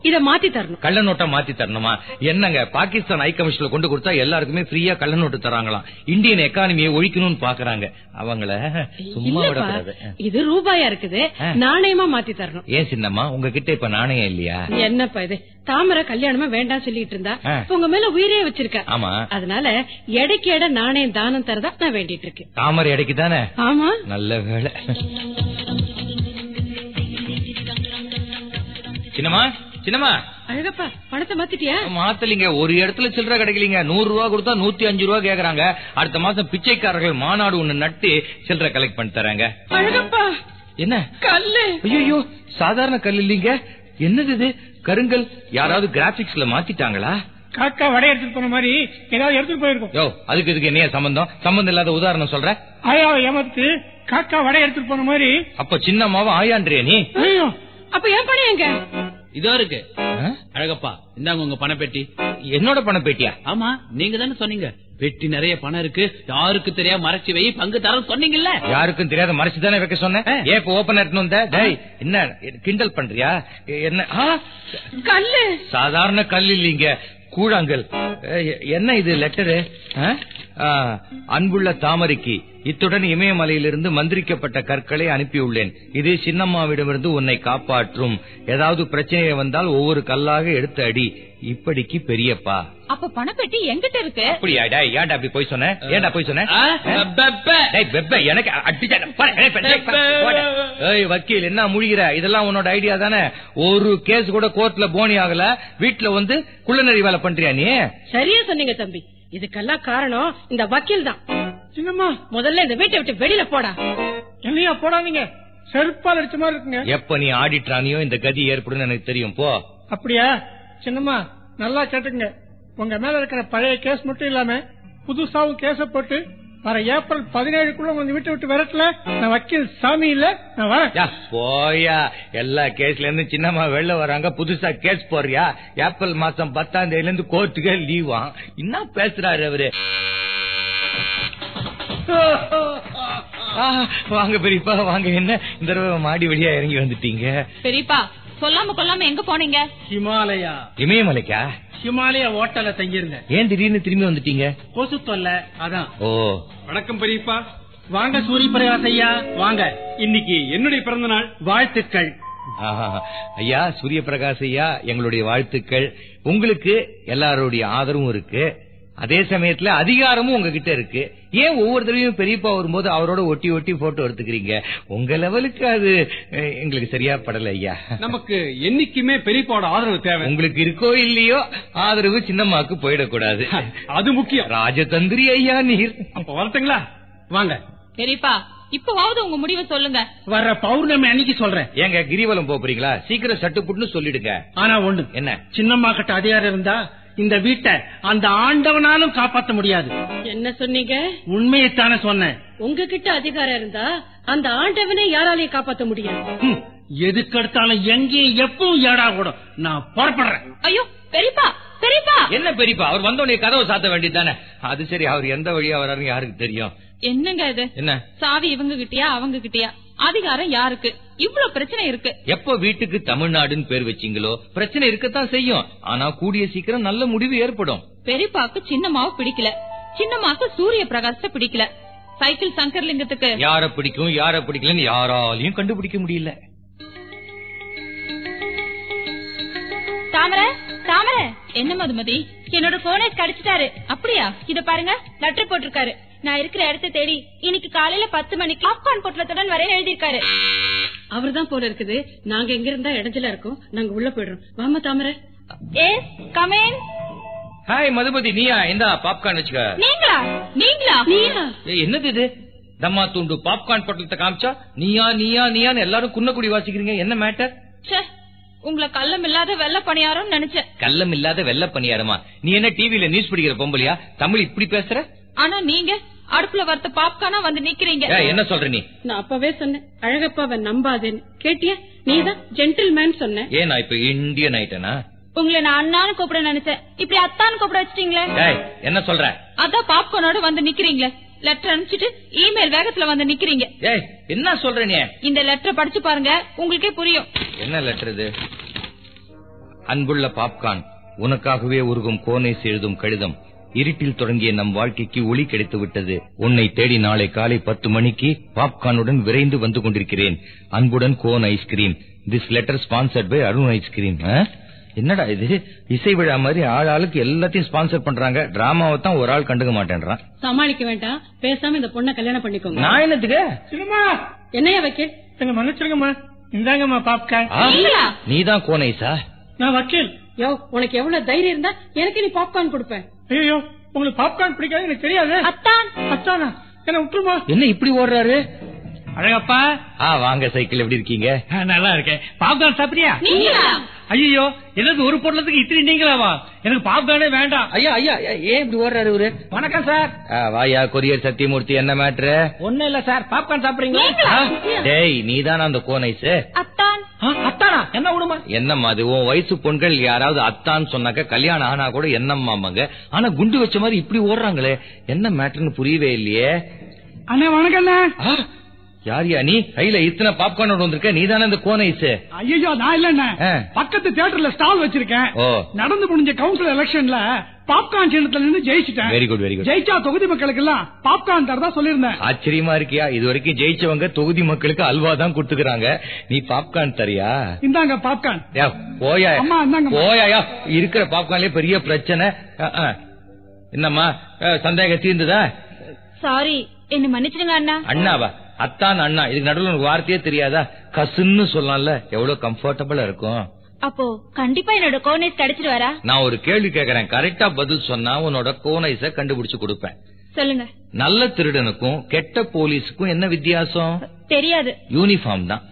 G: இத மாத்தி தரணும்
A: கள்ள நோட்டா மாத்தி தரணுமா என்னங்க பாகிஸ்தான் ஹை கமிஷன்ல கொண்டு கொடுத்தா எல்லாருக்குமே ஃப்ரீயா கள்ள நோட்டு தராங்களாம் இந்தியன் எக்கானமியை ஒழிக்கணும்னு பாக்குறாங்க அவங்கள சும்மா
G: இல்லப்பா
A: விடக்கூடாது
G: இது ரூபாயா இருக்குது
A: ஆ.
G: நாணயமா மாத்தி தரணும்
A: ஏன் சின்னம்மா உங்ககிட்ட இப்ப நாணயம் இல்லையா
G: என்னப்பா இது தாமரை கல்யாணமா வேண்டாம் சொல்லிட்டு இருந்தா
A: ஆ.
G: இப்ப உங்க மேல உயிரே வச்சிருக்க
A: ஆமா
G: அதனால எடைக்கு எடை நாணயம் தானம் தரதா நான் வேண்டிட்டு இருக்கேன்
A: தாமரை இடைக்கு தானே
G: ஆமா
A: நல்ல வேலை சின்னம்மா சின்னம்மா
G: அழகப்பா பணத்தை மாத்திட்டியா
A: மாத்தலிங்க ஒரு இடத்துல சில்லற கிடைக்கலீங்க நூறு ரூபா கொடுத்தா நூத்தி அஞ்சு ரூபா கேக்குறாங்க அடுத்த மாசம் பிச்சைக்காரர்கள் மாநாடு ஒண்ணு நட்டு சில்லற கலெக்ட் பண்ணி தராங்க
G: அழகப்பா
A: என்ன
G: கல்லு
A: ஐயோ சாதாரண கல் இல்லீங்க என்னது இது கருங்கல் யாராவது கிராபிக்ஸ்ல மாத்திட்டாங்களா
J: காக்கா வடை எடுத்துட்டு போன மாதிரி ஏதாவது எடுத்துட்டு போயிருக்கும்
A: யோ அதுக்கு இதுக்கு என்ன சம்பந்தம் சம்பந்தம் இல்லாத உதாரணம் சொல்ற
J: ஆயாவை ஏமாத்து காக்கா வடை எடுத்துட்டு போன மாதிரி
A: அப்ப சின்னம்மாவும் ஆயான்றியா நீ
J: ஐயோ
G: அப்ப என் பணம் எங்க
E: இதோ இருக்கு
A: ஆ?
E: அழகப்பா இந்தாங்க உங்க பணப்பெட்டி
A: என்னோட பண பேட்டியா
E: ஆமா நீங்க தானே சொன்னீங்க பெட்டி நிறைய பணம் இருக்கு யாருக்கு தெரியாம மறைச்சு வை பங்கு தரம் சொன்னீங்கல்ல
A: யாருக்கும் தெரியாத மறைச்சு தானே வைக்க சொன்னேன் ஏன் இப்ப ஓபன் எடுத்துன்னு வந்த டேய் என்ன கிண்டல் பண்றியா என்ன ஆ,
G: கல்லு
A: சாதாரண கல் இல்லீங்க கூழாங்கல் ஏய், என்ன இது லெட்டரு அன்புள்ள தாமரைக்கு இத்துடன் இமயமலையிலிருந்து மந்திரிக்கப்பட்ட கற்களை அனுப்பியுள்ளேன் இது சின்னம்மாவிடமிருந்து உன்னை காப்பாற்றும் ஏதாவது பிரச்சனை வந்தால் ஒவ்வொரு கல்லாக எடுத்து அடி இப்படிக்கு பெரியப்பா
C: அப்ப பணப்பெட்டி எங்கிட்ட இருக்கு
A: அப்படியா டேய் ஏன்டா அப்படி போய் சொன்ன ஏன்டா போய் சொன்ன
E: ஆ,
A: ஆ?
E: பெப்ப.
A: டேய், பெப்ப, எனக்கு அடிச்சா- போடா, ஏய், பெ- டேய், போ- போடா. ஏய், வக்கீல் என்ன முழிகிற இதெல்லாம் உன்னோட ஐடியா தானே ஒரு கேஸ் கூட கோர்ட்ல போனி ஆகல வீட்டுல வந்து குள்ளநரி வேலை பண்றியா நீ
G: சரியா சொன்னீங்க தம்பி இதுக்கெல்லாம் காரணம் இந்த வக்கீல் தான்
J: சின்னம்மா
G: முதல்ல இந்த வீட்டை விட்டு வெளியில போடா
J: என்னையா போடாதீங்க செருப்பால் அடிச்ச மாதிரி இருக்குங்க
A: எப்ப நீ ஆடிட்டானியோ இந்த கதி ஏற்படும் எனக்கு தெரியும் போ
J: அப்படியா சின்னம்மா நல்லா கேட்டுங்க உங்க மேல இருக்கிற பழைய கேஸ் மட்டும் இல்லாம புதுசாவும் கேஸ போட்டு வர ஏப்ரல் பதினேழுக்குள்ள உங்க வீட்டை விட்டு விரட்டல நான் வக்கீல் சாமி இல்ல நான் வரேன்
A: யா, போயா எல்லா கேஸ்ல இருந்து சின்னம்மா வெளில வராங்க புதுசா கேஸ் போறியா ஏப்ரல் மாசம் பத்தாம் தேதியில இருந்து கோர்ட்டுக்கே லீவா என்ன பேசுறாரு அவரு ஆ, வாங்க பெரியப்பா வாங்க என்ன இந்த தடவை மாடி வழியா இறங்கி வந்துட்டீங்க
C: பெரியப்பா சொல்லாம கொள்ளாம எங்க போனீங்க
I: ஹிமாலயா
A: இமயமலைக்கா
I: ஹிமாலயா ஹோட்டல்ல தங்கியிருந்தேன்
A: ஏன் திடீர்னு திரும்பி வந்துட்டீங்க
I: கொசு தொல்லை அதான்
A: ஓ
F: வணக்கம் பெரியப்பா
I: வாங்க சூரிய பிரகாஷ் ஐயா வாங்க
F: இன்னைக்கு என்னுடைய பிறந்த நாள்
I: வாழ்த்துக்கள்
A: ஆஹா. ஐயா சூரிய பிரகாஷ் ஐயா எங்களுடைய வாழ்த்துக்கள் உங்களுக்கு எல்லாருடைய ஆதரவும் இருக்கு அதே சமயத்துல அதிகாரமும் உங்ககிட்ட இருக்கு ஏன் ஒவ்வொரு தடவையும் பெரியப்பா வரும்போது அவரோட ஒட்டி ஒட்டி போட்டோ எடுத்துக்கிறீங்க உங்க லெவலுக்கு அது அஹ், எங்களுக்கு சரியா படல ஐயா
F: நமக்கு என்னைக்குமே பெரியப்பாவோட ஆதரவு தேவை
A: உங்களுக்கு இருக்கோ இல்லையோ ஆதரவு சின்னம்மாக்கு போயிடக்கூடாது
F: அது முக்கியம்
A: ராஜதந்திரி ஐயா நீர்
F: அப்ப வரட்டுங்களா
I: வாங்க
C: பெரியப்பா இப்பவாவது உங்க முடிவை சொல்லுங்க
I: வர்ற பௌர்ணமி அன்னைக்கு சொல்றேன்
A: ஏங்க கிரிவலம் போறீங்களா சீக்கிரம் சட்டுப்புட்டுன்னு சொல்லிடுங்க
I: ஆனா ஒண்ணு
A: என்ன
I: சின்னம்மா கிட்ட அதிகாரம் இருந்தா இந்த வீட்டை அந்த ஆண்டவனாலும் காப்பாத்த முடியாது
G: என்ன சொன்னீங்க
I: உண்மையைத்தானே சொன்னேன்
G: உங்ககிட்ட அதிகாரம் இருந்தா அந்த ஆண்டவனை யாராலையும் காப்பாத்த முடியாது
I: ஹம், எதுக்கெடுத்தாலும் எங்கேயும் எப்பவும் ஏடா கூடும் நான் புறப்படுறேன்
C: ஐயோ பெரியப்பா பெரியப்பா
A: என்ன பெரியப்பா அவர் வந்தோடனே கதவை சாத்த வேண்டியதானே அது சரி அவர் எந்த வழியா வர்றாருன்னு யாருக்கு தெரியும்
C: என்னங்க இது
A: என்ன
C: சாவி இவங்க கிட்டயா அவங்க கிட்டயா அதிகாரம் யாருக்கு இவ்ளோ பிரச்சனை இருக்கு
A: எப்ப வீட்டுக்கு தமிழ்நாடுன்னு பேர் வச்சீங்களோ பிரச்சனை இருக்கத்தான் செய்யும் ஆனா கூடிய சீக்கிரம் நல்ல முடிவு ஏற்படும்
C: பெரியப்பாக்கு சின்னமாவை பிடிக்கல சின்னமாக்கு சூரிய பிரகாசத்தை பிடிக்கல சைக்கிள் சங்கர்லிங்கத்துக்கு
A: யார பிடிக்கும் யார பிடிக்கலன்னு யாராலையும் கண்டுபிடிக்க முடியல
C: தாமரை தாமரை என்ன மதுமதி என்னோட போனை கடிச்சிட்டாரு அப்படியா இத பாருங்க லெட்டர் போட்டிருக்காரு நான் இருக்கிற இடத்தை தேடி இன்னைக்கு காலையில பத்து மணிக்கு பாப்கார்ன் பொட்டலத்துடன் வர எழுதியிருக்காரு
G: அவர்தான் போல இருக்குது நாங்க எங்க இருந்தா இடைஞ்சலா இருக்கோம் நாங்க உள்ள போயிடுறோம் வாமா தாமரை
C: ஏ கமேன்
A: ஹாய் மதுபதி நீயா இந்தா பாப்கார்ன் வச்சுக்க
C: நீங்களா நீங்களா
G: நீயா
A: ஏய், என்னது இது தம்மா துண்டு பாப்கார்ன் பொட்டலத்தை காமிச்சா நீயா நீயா நீயான்னு எல்லாரும் குன்னக்குடி வாசிக்கிறீங்க என்ன மேட்டர்
C: ச்சே உங்களை கள்ளம் இல்லாத வெள்ள பணியாரம் நினைச்சேன்
A: கள்ளம் இல்லாத வெள்ள பணியாரமா நீ என்ன டிவில நியூஸ் படிக்கிற பொம்பளையா தமிழ் இப்படி பேசுற
C: ஆனா நீங்க அடுப்புல வறுத்த பாப்கார்னா வந்து நிக்கிறீங்க
A: ஏய், என்ன சொல்ற நீ
G: நான் அப்பவே சொன்னேன் அழகப்பாவை நம்பாதேன்னு கேட்டியா நீதான் ஜென்டில்மேன் சொன்ன
A: ஏன் நான் இப்ப இந்தியன் ஆயிட்டேனா
C: உங்களை நான் அண்ணான்னு கூப்பிட நினைச்சேன் இப்படி அத்தான்னு கூப்பிட வச்சிட்டீங்களே
A: ஏய் என்ன சொல்ற
C: அதான் பாப்கார்னோட வந்து நிக்கிறீங்களே லெட்டர் அனுப்பிச்சிட்டு இமெயில் வேகத்துல வந்து நிக்கிறீங்க
A: ஏய் என்ன சொல்ற நீ
C: இந்த லெட்டர் படிச்சு பாருங்க உங்களுக்கே புரியும்
A: என்ன லெட்டர் இது அன்புள்ள பாப்கார்ன் உனக்காகவே உருகும் கோனேஸ் எழுதும் கடிதம் இருட்டில் தொடங்கிய நம் வாழ்க்கைக்கு ஒளி கிடைத்து விட்டது உன்னை தேடி நாளை காலை பத்து மணிக்கு பாப்கார்னுடன் விரைந்து வந்து கொண்டிருக்கிறேன் அன்புடன் cone ice cream this letter sponsored by Arun ice cream என்னடா இது இசை விழா மாதிரி ஆள் ஆளுக்கு எல்லாத்தையும் ஸ்பான்சர் பண்றாங்க டிராமாவை தான் ஒரு ஆள் கண்டுக்க மாட்டேன்றான்
G: சமாளிக்க வேண்டாம் பேசாம இந்த பொண்ணை கல்யாணம் பண்ணிக்கோங்க
A: நான் என்னத்துக்கு
J: சினிமா
G: என்னையா வக்கீல்
J: என்ன மன்னிச்சிருங்கம்மா இந்தாங்கம்மா பாப்கார்ன்
A: ஆ? நீதான் கோனைசா
J: நான் வக்கீல்
G: யோ உனக்கு எவ்வளவு தைரியம் இருந்தா எனக்கு நீ பாப்கார்ன் கொடுப்பேன்
J: ஐயோ உங்களுக்கு பாப்கார்ன் பிடிக்காது எனக்கு தெரியாது
C: அத்தான்
J: அத்தானா என்ன விட்டுருமா
A: என்ன இப்படி ஓடுறாரு
B: அழகப்பா
A: ஆ வாங்க சைக்கிள் எப்படி இருக்கீங்க
B: ஆ, நல்லா இருக்கேன் பாப்கார்ன் சாப்பிடுறியா
C: நீங்களா
B: ஐயோ என்னது ஒரு பொருளத்துக்கு இத்தனை நீங்களாவா எனக்கு பாப்கார்னே வேண்டாம்
A: ஐயா ஐயா ஐயா, ஏன் இப்படி ஓடுறாரு இவரு
D: வணக்கம் சார்
A: ஆ, வாயா கொரியர் சத்தியமூர்த்தி என்ன மேட்ரு
D: ஒண்ணும் இல்ல சார் பாப்கார்ன் சாப்பிடுறீங்களா
A: டேய் நீதானா அந்த கோனைஸ்
C: அத்தான்
D: ஆ, அத்தானா என்ன விடுமா
A: என்னம்மா அது உன் வயசு பொண்கள் யாராவது அத்தான்னு சொன்னாக்க கல்யாணம் ஆனா கூட என்னம்மாங்க ஆனா குண்டு வச்ச மாதிரி இப்படி ஓடுறாங்களே என்ன மேட்டர்னு புரியவே இல்லையே
J: அண்ணே வணக்கம்
A: ஆ, யாரியா நீ கையில இத்தனை பாப்கார்ன் வந்திருக்க நீதானே இந்த கோனைஸ்
J: ஐயோ நான் இல்லண்ணே
A: ஆ.
J: பக்கத்து தியேட்டர்ல ஸ்டால் வச்சிருக்கேன்
A: ஓ
J: நடந்து முடிஞ்ச கவுன்சில் எலெக்ஷன்ல பாப்கார்ன் சின்னத்துல நின்று ஜெயிச்சிட்டேன்
A: வெரி குட் வெரி குட்
J: ஜெயிச்சா தொகுதி மக்களுக்கு எல்லாம் பாப்கார்ன் தரதா சொல்லியிருந்தேன்
A: ஆச்சரியமா இருக்கியா இது வரைக்கும் ஜெயிச்சவங்க தொகுதி மக்களுக்கு அல்வா தான் கொடுத்துக்கிறாங்க நீ பாப்கார்ன் தரியா
J: இந்தாங்க பாப்கார்ன்
A: யா, போயா
J: அம்மா, இந்தாங்கம்மா.
A: போயா இருக்கிற பாப்கார்ன்லயே பெரிய பிரச்சனை அ, அ. என்னம்மா அ, சந்தேகம் தீர்ந்துதா
C: சாரி என்ன மன்னிச்சிடுங்க அண்ணா
A: அண்ணாவா அத்தான் அண்ணா இதுக்கு நடுவுல உனக்கு வார்த்தையே தெரியாதா கசுன்னு சொல்லலாம்ல எவ்வளவு கம்ஃபர்டபுளா இருக்கும்
C: அப்போ கண்டிப்பா என்னோட கோனேஸ் கிடைச்சிட்டு வரா
A: நான் ஒரு கேள்வி கேக்குறேன் கரெக்டா பதில் சொன்னா உன்னோட கோனைஸ கண்டுபிடிச்சு கொடுப்பேன்
C: சொல்லுங்க
A: நல்ல திருடனுக்கும் கெட்ட போலீஸுக்கும் என்ன வித்தியாசம்
C: தெரியாது
A: யூனிஃபார்ம் தான்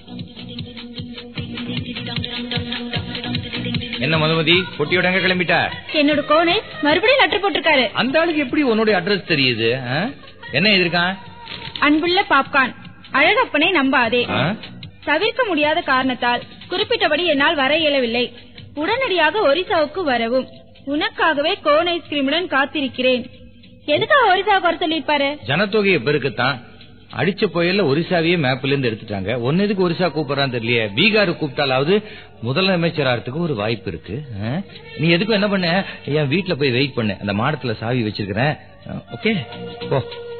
A: என்ன மதுமதி பொட்டியோட எங்க கிளம்பிட்ட
C: என்னோட கோனேஸ் மறுபடியும் லெட்டர் போட்டிருக்காரு
A: அந்த ஆளுக்கு எப்படி உன்னுடைய அட்ரஸ் தெரியுது ஆ? என்ன எதிர்க்கான்
C: அன்புள்ள பாப்கார்ன் அழகப்பனை நம்பாதே
A: ஆ?
C: தவிர்க்க முடியாத காரணத்தால் குறிப்பிட்டபடி என்னால் வர இயலவில்லை உடனடியாக ஒரிசாவுக்கு வரவும் உனக்காகவே கோன் ஐஸ்கிரீமுடன் காத்திருக்கிறேன் எதுக்காக ஒரிசாவுக்கு வர சொல்லியிருப்பாரு
A: ஜனத்தொகையை பெருக்கத்தான் அடிச்ச புயல்ல ஒரிசாவையே மேப்ல இருந்து எடுத்துட்டாங்க ஒன்னு எதுக்கு ஒரிசா கூப்பிடறான்னு தெரியலையே பீகார் கூப்பிட்டாலாவது முதலமைச்சராகிறதுக்கு ஒரு வாய்ப்பு இருக்கு ஆ? நீ எதுக்கும் என்ன பண்ண என் வீட்டுல போய் வெயிட் பண்ணு அந்த மாடத்துல சாவி வச்சிருக்கிறேன் ஓகே போ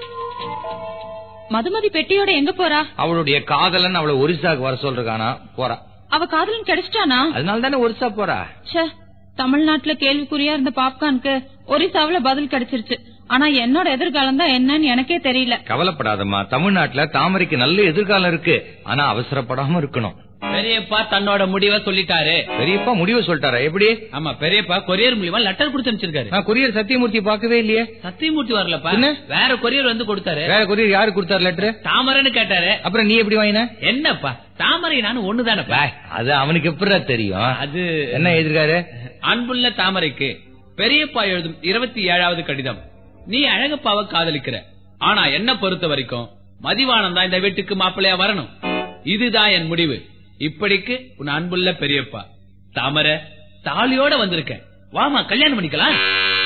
C: மதுமதி பெட்டியோட எங்க போறா
A: அவளுடைய காதலன் அவளை ஒரிசாக்கு வர சொல்றானா போறா
C: அவ காதலன் கிடைச்சிட்டானா
A: அதனால தானே ஒரிசா போறா
C: ச்சே தமிழ்நாட்டுல கேள்விக்குறியா இருந்த பாப்கார்னுக்கு ஒரிசாவுல பதில் கிடைச்சிருச்சு ஆனா என்னோட எதிர்காலம் தான் என்னன்னு எனக்கே தெரியல
A: கவலைப்படாதம்மா தமிழ்நாட்டுல தாமரைக்கு நல்ல எதிர்காலம் இருக்கு ஆனா அவசரப்படாம இருக்கணும்
E: பெரியப்பா தன்னோட முடிவை சொல்லிட்டாரு
A: பெரியப்பா முடிவு சொல்லிட்டாரா எப்படி
E: ஆமா பெரியப்பா கொரியர் மூலியமா லெட்டர் கொடுத்து அனுப்பிச்சிருக்காரு
A: நான் கொரியர் சத்தியமூர்த்தி பார்க்கவே இல்லையே
E: சத்தியமூர்த்தி வரலப்பா
A: என்ன?
E: வேற கொரியர் வந்து கொடுத்தாரு
A: வேற கொரியர் யாரு கொடுத்தாரு லெட்டர்
E: தாமரைன்னு கேட்டாரு
A: அப்புறம் நீ எப்படி வாங்கின
E: என்னப்பா தாமரை நானும் ஒண்ணுதானப்பா
A: அது அவனுக்கு எப்படிடா தெரியும்
E: அது
A: என்ன எழுதிருக்காரு
E: அன்புள்ள தாமரைக்கு பெரியப்பா எழுதும் இருபத்தி ஏழாவது கடிதம் நீ அழகப்பாவை காதலிக்கிற ஆனா என்ன பொறுத்த வரைக்கும் மதிவானம் தான் இந்த வீட்டுக்கு மாப்பிள்ளையா வரணும் இதுதான் என் முடிவு இப்படிக்கு உன் அன்புள்ள பெரியப்பா தாமரை தாலியோட வந்திருக்கேன் வாமா கல்யாணம் பண்ணிக்கலாம்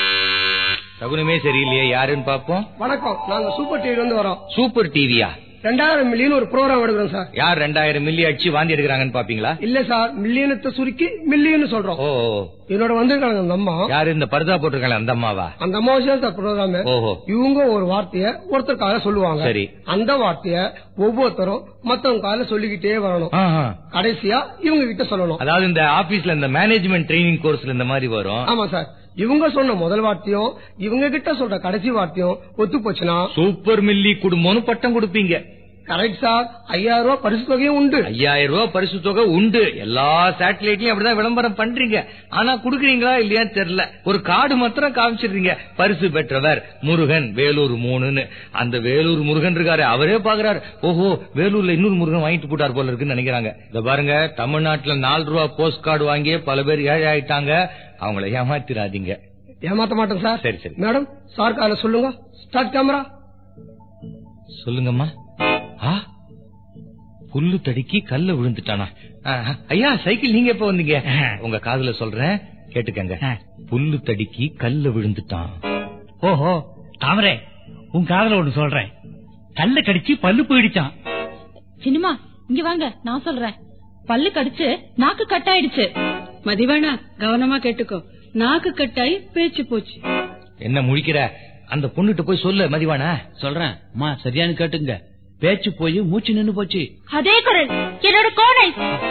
A: சகுனமே சரியில்லையே யாருன்னு பாப்போம்
K: வணக்கம் நாங்க சூப்பர் டிவி வந்து வரோம்
A: சூப்பர் டிவியா
K: ரெண்டாயிரம் மில்லியன் ஒரு ப்ரோக்ராம் எடுக்கிறோம் சார்
A: யார் ரெண்டாயிரம் மில்லி அடிச்சு வாந்தி எடுக்கிறாங்கன்னு பாப்பீங்களா
K: இல்ல சார் மில்லியனத்தை சுருக்கி மில்லியன் சொல்றோம்
A: ஓ
K: என்னோட வந்திருக்காங்க அந்த அம்மா
A: யாரு இந்த பர்தா போட்டிருக்காங்க அந்த அம்மாவா
K: அந்த அம்மா தான் சார் ப்ரோக்ராம்
A: ஓஹோ
K: இவங்க ஒரு வார்த்தைய ஒருத்தருக்காக சொல்லுவாங்க
A: சரி.
K: அந்த வார்த்தைய ஒவ்வொருத்தரும் மத்தவங்க கால சொல்லிக்கிட்டே வரணும்
A: ஆஹா.
K: கடைசியா இவங்க கிட்ட சொல்லணும்
A: அதாவது இந்த ஆபீஸ்ல இந்த மேனேஜ்மெண்ட் ட்ரைனிங் கோர்ஸ்ல இந்த மாதிரி வரும்
K: ஆமா சார் இவங்க சொன்ன முதல் வார்த்தையும் இவங்க கிட்ட சொல்ற கடைசி வார்த்தையும் ஒத்து போச்சுன்னா
A: சூப்பர் மில்லி குடும்பம்னு பட்டம் கொடுப்பீங்க
K: கரெக்ட் சார் ஐயாயிரம் ரூபாய் பரிசு தொகையும் உண்டு
A: ஐயாயிரம் ரூபாய் பரிசு தொகை உண்டு எல்லா சேட்டலைட்லயும் அப்படிதான் விளம்பரம் பண்றீங்க ஆனா குடுக்குறீங்களா இல்லையான்னு தெரியல ஒரு கார்டு மாத்திரம் காமிச்சிடுறீங்க பரிசு பெற்றவர் முருகன் வேலூர் மூணுன்னு அந்த வேலூர் முருகன் இருக்காரு அவரே பாக்குறாரு ஓஹோ வேலூர்ல இன்னொரு முருகன் வாங்கிட்டு போட்டார் போல இருக்குன்னு நினைக்கிறாங்க இத பாருங்க தமிழ்நாட்டுல நாலு ரூபா போஸ்ட் கார்டு வாங்கியே பல பேர் ஏழை ஆயிட்டாங்க அவங்கள ஏமாத்திராதீங்க
K: ஏமாத்த மாட்டோம் சார்
A: சரி சரி
K: மேடம் சார் கால சொல்லுங்க ஸ்டார்ட் கேமரா
A: சொல்லுங்கம்மா ஆ புல்லு தடுக்கி கல்ல விழுந்துட்டானா ஆ, ஐயா சைக்கிள் நீங்க எப்ப வந்தீங்க உங்க காதுல சொல்றேன் கேட்டுக்கங்க புல்லு தடுக்கி கல்ல விழுந்துட்டான்
B: ஓஹோ தாமரை உன் காதல ஒண்ணு சொல்றேன் கல்ல கடிச்சு பல்லு போயிடுச்சான்
C: சினிமா இங்க வாங்க நான் சொல்றேன் பல்லு கடிச்சு நாக்கு கட் ஆயிடுச்சு
G: மதிவானா கவனமா கேட்டுக்கோ நாக்கு கட்டாயி பேச்சு போச்சு
A: என்ன முழிக்கிற அந்த பொண்ணுகிட்ட போய் சொல்லு மதிவானா
E: சொல்றேன் அம்மா சரியானு கேட்டுங்க பேச்சு போய் மூச்சு நின்னு போச்சு
C: அதே குரல் என்னோட கோணை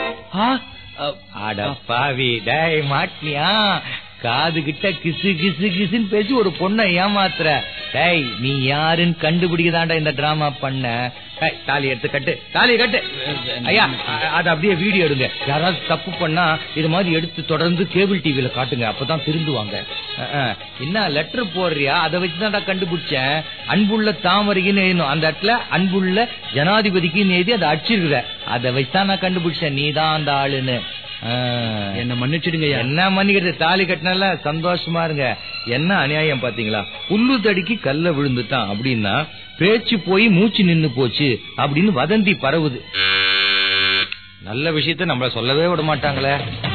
A: அட பாவி டேய் மாட்டினியா காது கிட்ட கிசு கிசு கிசுன்னு பேசி ஒரு பொண்ணை ஏமாத்துற டேய் நீ யாருன்னு கண்டுபிடிக்கதாண்டா இந்த டிராமா பண்ண டேய், தாலி எடுத்து கட்டு தாலி கட்டு ஐயா அ- அது அப்படியே வீடியோ எடுங்க யாராவது தப்பு பண்ணா இது மாதிரி எடுத்து தொடர்ந்து கேபிள் டிவில காட்டுங்க அப்பதான் திருந்துவாங்க அஹ், அஹ். என்ன லெட்டர் போடுறியா அதை வச்சுதான்டா கண்டுபிடிச்சேன் அன்புள்ள தாமரைக்குன்னு எழுதணும் அந்த இடத்துல அன்புள்ள ஜனாதிபதிக்குன்னு எழுதி அதை அடிச்சிருக்கிற அதை வச்சுதான் நான் கண்டுபிடிச்சேன் நீதான் அந்த ஆளுன்னு ஆஹ்.
E: என்ன மன்னிச்சிடுங்க
A: என்ன மன்னிக்கிறது தாலி கட்டினால சந்தோஷமா இருங்க என்ன அநியாயம் பாத்தீங்களா புல்லு தடிக்கு கல்ல விழுந்துட்டான் அப்படின்னா பேச்சு போய் மூச்சு நின்னு போச்சு அப்படின்னு வதந்தி பரவுது நல்ல விஷயத்த நம்மள சொல்லவே விட மாட்டாங்களே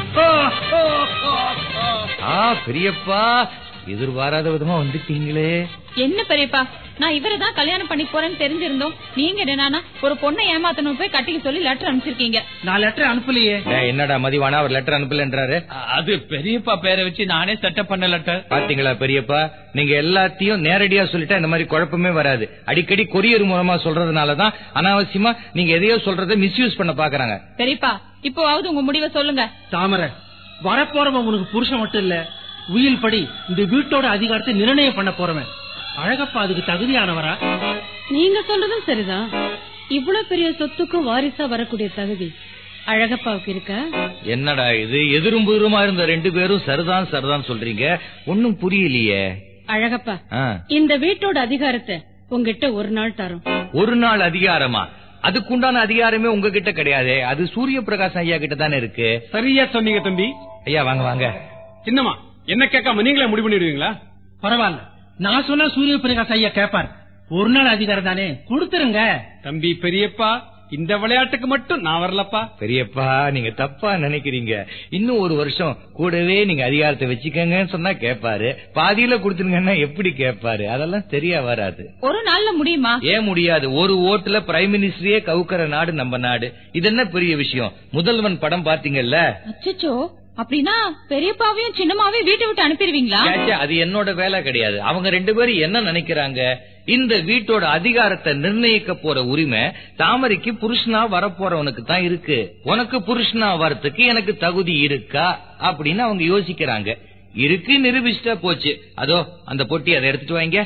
A: ஆ பெரியப்பா எதிர்பாராத விதமா வந்துட்டீங்களே
C: என்ன பெரியப்பா நான் இவரை தான் கல்யாணம் பண்ணி போறேன்னு தெரிஞ்சிருந்தோம் நீங்க என்னன்னா ஒரு பொண்ணை ஏமாத்தணும் போய் கட்டிக்க சொல்லி லெட்டர் அனுப்பிச்சிருக்கீங்க
I: நான் லெட்டர் அனுப்பலையே
A: டேய், என்னடா மதிவானா அவர் லெட்டர் அனுப்பலன்றாரு
E: அது பெரியப்பா பேரை வச்சு நானே செட்டப் பண்ண லெட்டர்
A: பாத்தீங்களா பெரியப்பா நீங்க எல்லாத்தையும் நேரடியா சொல்லிட்டா இந்த மாதிரி குழப்பமே வராது அடிக்கடி கொரியர் மூலமா சொல்றதுனாலதான் அனாவசியமா நீங்க எதையோ சொல்றதை மிஸ்யூஸ் பண்ண பாக்குறாங்க
C: பெரியப்பா இப்போவாவது உங்க முடிவை சொல்லுங்க
I: தாமரை வரப்போறவன் உனக்கு புருஷன் மட்டும் இல்ல உயில் படி இந்த வீட்டோட அதிகாரத்தை நிர்ணயம் பண்ண போறவன் அழகப்பா அதுக்கு தகுதியானவரா
G: நீங்க சொல்றதும் சரிதான் இவ்வளவு பெரிய சொத்துக்கும் வாரிசா வரக்கூடிய தகுதி அழகப்பாவுக்கு இருக்கா
A: என்னடா இது எதிரும் புதிருமா இருந்த ரெண்டு பேரும் சரிதான் சரிதான் சொல்றீங்க ஒன்னும் புரியலையே
G: அழகப்பா
A: ஆ.
G: இந்த வீட்டோட அதிகாரத்தை உங்ககிட்ட ஒரு நாள் தரும்
A: ஒரு நாள் அதிகாரமா அதுக்குண்டான அதிகாரமே உங்ககிட்ட கிடையாது அது சூரிய பிரகாஷ் ஐயா கிட்ட தானே இருக்கு
F: சரியா சொன்னீங்க தம்பி
A: ஐயா வாங்க வாங்க
F: சின்னம்மா என்ன கேட்காம நீங்களே முடிவு பண்ணிடுவீங்களா
I: பரவாயில்ல நான் சொன்னா சூரிய பிரகாஷ் ஐயா கேப்பார் ஒரு நாள் அதிகாரம் தானே கொடுத்துருங்க
F: தம்பி பெரியப்பா இந்த விளையாட்டுக்கு மட்டும் நான் வரலப்பா
A: பெரியப்பா நீங்க தப்பா நினைக்கிறீங்க இன்னும் ஒரு வருஷம் கூடவே நீங்க அதிகாரத்தை வச்சுக்கங்கன்னு சொன்னா கேட்பாரு பாதியில கொடுத்துருங்கன்னா எப்படி கேட்பாரு அதெல்லாம் சரியா வராது
C: ஒரு நாள்ல முடியுமா
A: ஏன் முடியாது ஒரு ஓட்டுல பிரைம் மினிஸ்டரே கவுக்கற நாடு நம்ம நாடு இது என்ன பெரிய விஷயம் முதல்வன் படம் பாத்தீங்கல்ல
C: அச்சச்சோ அப்படின்னா பெரியப்பாவையும் சின்னமாவையும் வீட்டை விட்டு அனுப்பிடுவீங்களா
A: கேச்சே, அது என்னோட வேலை கிடையாது அவங்க ரெண்டு பேரும் என்ன நினைக்கிறாங்க இந்த வீட்டோட அதிகாரத்தை நிர்ணயிக்க போற உரிமை தாமரைக்கு புருஷனா வரப்போறவனுக்கு தான் இருக்கு உனக்கு புருஷனா வரத்துக்கு எனக்கு தகுதி இருக்கா அப்படின்னு அவங்க யோசிக்கிறாங்க இருக்கு நிரூபிச்சுட்டா போச்சு அதோ அந்த பொட்டி அதை எடுத்துட்டு வாங்க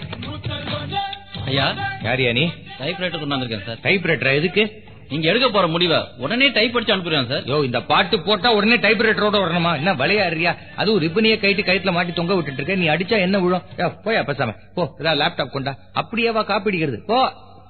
E: ஐயா
A: யாரியா நீ
E: டைப்ரைட்டர் கொண்டாந்துருக்கேன் சார்
A: டைப்ரைட்டர் எதுக்கு
E: நீங்க எடுக்க போற முடிவை உடனே டைப் அடிச்சு அனுப்பிடுறேன் சார்
A: யோ இந்த பாட்டு போட்டா உடனே டைப்ரைட்டரோட வரணுமா என்ன விளையாடுறியா அதுவும் ரிப்பனிய கைட்டு கயித்துல மாட்டி தொங்க விட்டுட்டு இருக்க நீ அடிச்சா என்ன விழும் யோ, போயா பேசாம போ ஏதாவது லேப்டாப் கொண்டா அப்படியேவா காப்பிடிக்கிறது போ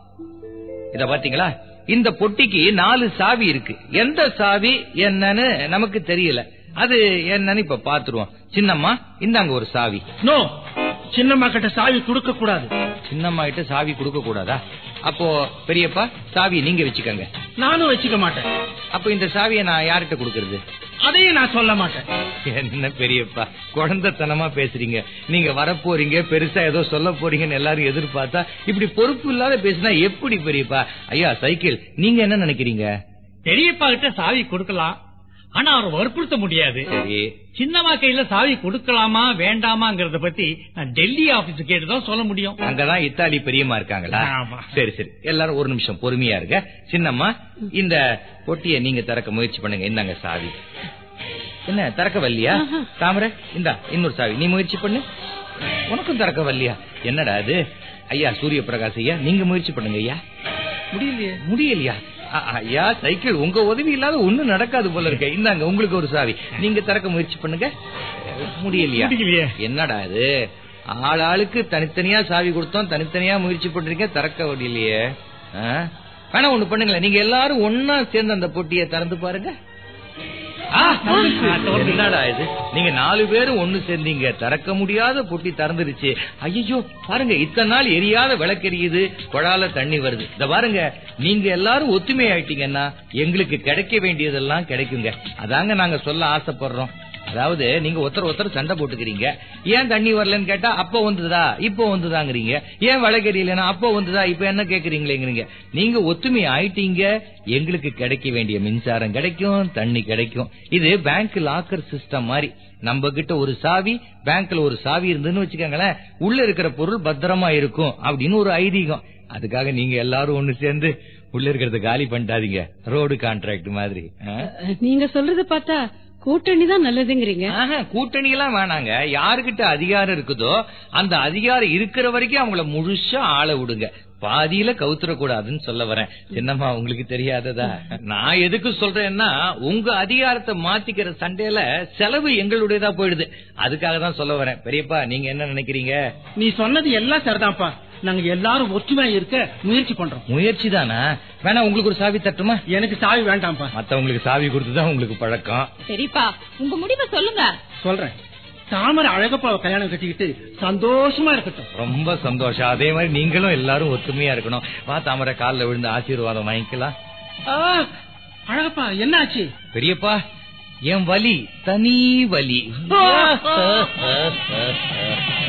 A: இத பாத்தீங்களா இந்த பொட்டிக்கு நாலு சாவி இருக்கு எந்த சாவி என்னன்னு நமக்கு தெரியல அது என்னன்னு இப்ப பாத்துருவோம் சின்னம்மா இந்தாங்க ஒரு சாவி
I: நோ சின்னம்மா கிட்ட சாவி கொடுக்க கூடாது
A: சின்னம்மா கிட்ட சாவி கொடுக்க கூடாதா அப்போ பெரியப்பா சாவி நீங்க வச்சுக்கோங்க
I: நானும் வச்சுக்க மாட்டேன்
A: அப்ப இந்த சாவியை நான் யார்கிட்ட கொடுக்கறது
I: அதையும் நான் சொல்ல மாட்டேன்
A: என்ன பெரியப்பா குழந்தைத்தனமா பேசுறீங்க நீங்க வரப்போறீங்க பெருசா ஏதோ சொல்ல போறீங்கன்னு எல்லாரும் எதிர்பார்த்தா இப்படி பொறுப்பு இல்லாத பேசினா எப்படி பெரியப்பா ஐயா சைக்கிள் நீங்க என்ன நினைக்கிறீங்க
B: பெரியப்பா கிட்ட சாவி கொடுக்கலாம் ஆனா அவரை வற்புறுத்த முடியாது
A: சரி
B: சின்னம்மா கையில சாவி கொடுக்கலாமா வேண்டாமாங்கறத பத்தி நான் டெல்லி ஆபீஸ் கேட்டுதான் சொல்ல முடியும்
A: அங்கதான் இத்தாலி பெரியம்மா இருக்காங்களா
B: ஆமா.
A: சரி சரி எல்லாரும் ஒரு நிமிஷம் பொறுமையா இருங்க சின்னம்மா இந்த பொட்டியை நீங்க திறக்க முயற்சி பண்ணுங்க இந்தாங்க சாவி என்ன திறக்க வரலையா தாமரை இந்தா இன்னொரு சாவி நீ முயற்சி பண்ணு உனக்கும் திறக்க வரலையா என்னடா அது ஐயா சூரிய பிரகாஷ் ஐயா நீங்க முயற்சி பண்ணுங்க ஐயா முடியலையே முடியலையா அ- ஐயா சைக்கிள் உங்க உதவி இல்லாத ஒண்ணும் நடக்காது போல இருக்க இந்தாங்க உங்களுக்கு ஒரு சாவி நீங்க திறக்க முயற்சி பண்ணுங்க முடியலையா
B: முடியலையே.
A: என்னடா இது ஆள் ஆளுக்கு தனித்தனியா சாவி கொடுத்தோம் தனித்தனியா முயற்சி பண்றீங்க திறக்க முடியலையே ஆ? வேணா ஒண்ணு பண்ணுங்களேன் நீங்க எல்லாரும் ஒன்னா சேர்ந்து அந்த பொட்டியை திறந்து பாருங்க ஆ, என்னடா இது நீங்க நாலு பேரும் ஒண்ணு சேர்ந்தீங்க திறக்க முடியாத பொட்டி திறந்துருச்சு ஐயோ பாருங்க இத்தனை நாள் எரியாத விளக்கெரியுது குழால தண்ணி வருது இந்த பாருங்க நீங்க எல்லாரும் ஒத்துமை ஆயிட்டீங்கன்னா எங்களுக்கு கிடைக்க வேண்டியதெல்லாம் கிடைக்குங்க அதாங்க நாங்க சொல்ல ஆசைப்படுறோம் அதாவது நீங்க ஒருத்தர் ஒருத்தர் சண்டை போட்டுக்கிறீங்க ஏன் தண்ணி வரலன்னு கேட்டா அப்போ வந்துதா இப்போ வந்துதாங்கிறீங்க ஏன் வழக்கறியிலனா அப்போ வந்துதா இப்ப என்ன கேக்குறீங்களேங்கிறீங்க நீங்க ஒத்துமை ஆயிட்டீங்க எங்களுக்கு கிடைக்க வேண்டிய மின்சாரம் கிடைக்கும் தண்ணி கிடைக்கும் இது பேங்க் லாக்கர் சிஸ்டம் மாதிரி நம்ம கிட்ட ஒரு சாவி பேங்க்ல ஒரு சாவி இருந்துன்னு வச்சுக்கோங்களேன் உள்ள இருக்கிற பொருள் பத்திரமா இருக்கும் அப்படின்னு ஒரு ஐதீகம் அதுக்காக நீங்க எல்லாரும் ஒண்ணு சேர்ந்து உள்ள இருக்கிறத காலி பண்ணிட்டாதீங்க ரோடு கான்ட்ராக்ட் மாதிரி ஆ?
G: நீங்க சொல்றது பார்த்தா கூட்டணி தான் நல்லதுங்கிறீங்க
A: ஆஹா, கூட்டணி எல்லாம் வேணாங்க யாருகிட்ட அதிகாரம் இருக்குதோ அந்த அதிகாரம் இருக்கிற வரைக்கும் அவங்கள முழுசா ஆள விடுங்க பாதியில கவுத்துற கூடாதுன்னு சொல்ல வரேன் சின்னம்மா உங்களுக்கு தெரியாததா நான் எதுக்கு சொல்றேன்னா உங்க அதிகாரத்தை மாத்திக்கிற சண்டையில செலவு எங்களுடையதா போயிடுது அதுக்காக தான் சொல்ல வரேன் பெரியப்பா நீங்க என்ன நினைக்கிறீங்க
I: நீ சொன்னது எல்லாம் சரிதான்ப்பா நாங்க எல்லாரும் ஒற்றுமையா இருக்க முயற்சி பண்றோம்
A: முயற்சி தானா வேணா உங்களுக்கு ஒரு சாவி தட்டுமா
I: எனக்கு சாவி வேண்டாம்ப்பா
A: மத்தவங்களுக்கு சாவி கொடுத்துதான் உங்களுக்கு பழக்கம்
C: சரிப்பா உங்க முடிவை சொல்லுங்க
I: சொல்றேன் தாமரை அழகப்பாவை கல்யாணம் கட்டிக்கிட்டு சந்தோஷமா இருக்கட்டும்
A: ரொம்ப சந்தோஷம் அதே மாதிரி நீங்களும் எல்லாரும் ஒத்துமையா இருக்கணும் வா தாமரை காலில் விழுந்து ஆசீர்வாதம் வாங்கிக்கலாம்
I: ஆ, அழகப்பா என்ன ஆச்சு
A: பெரியப்பா என் வலி தனி வலி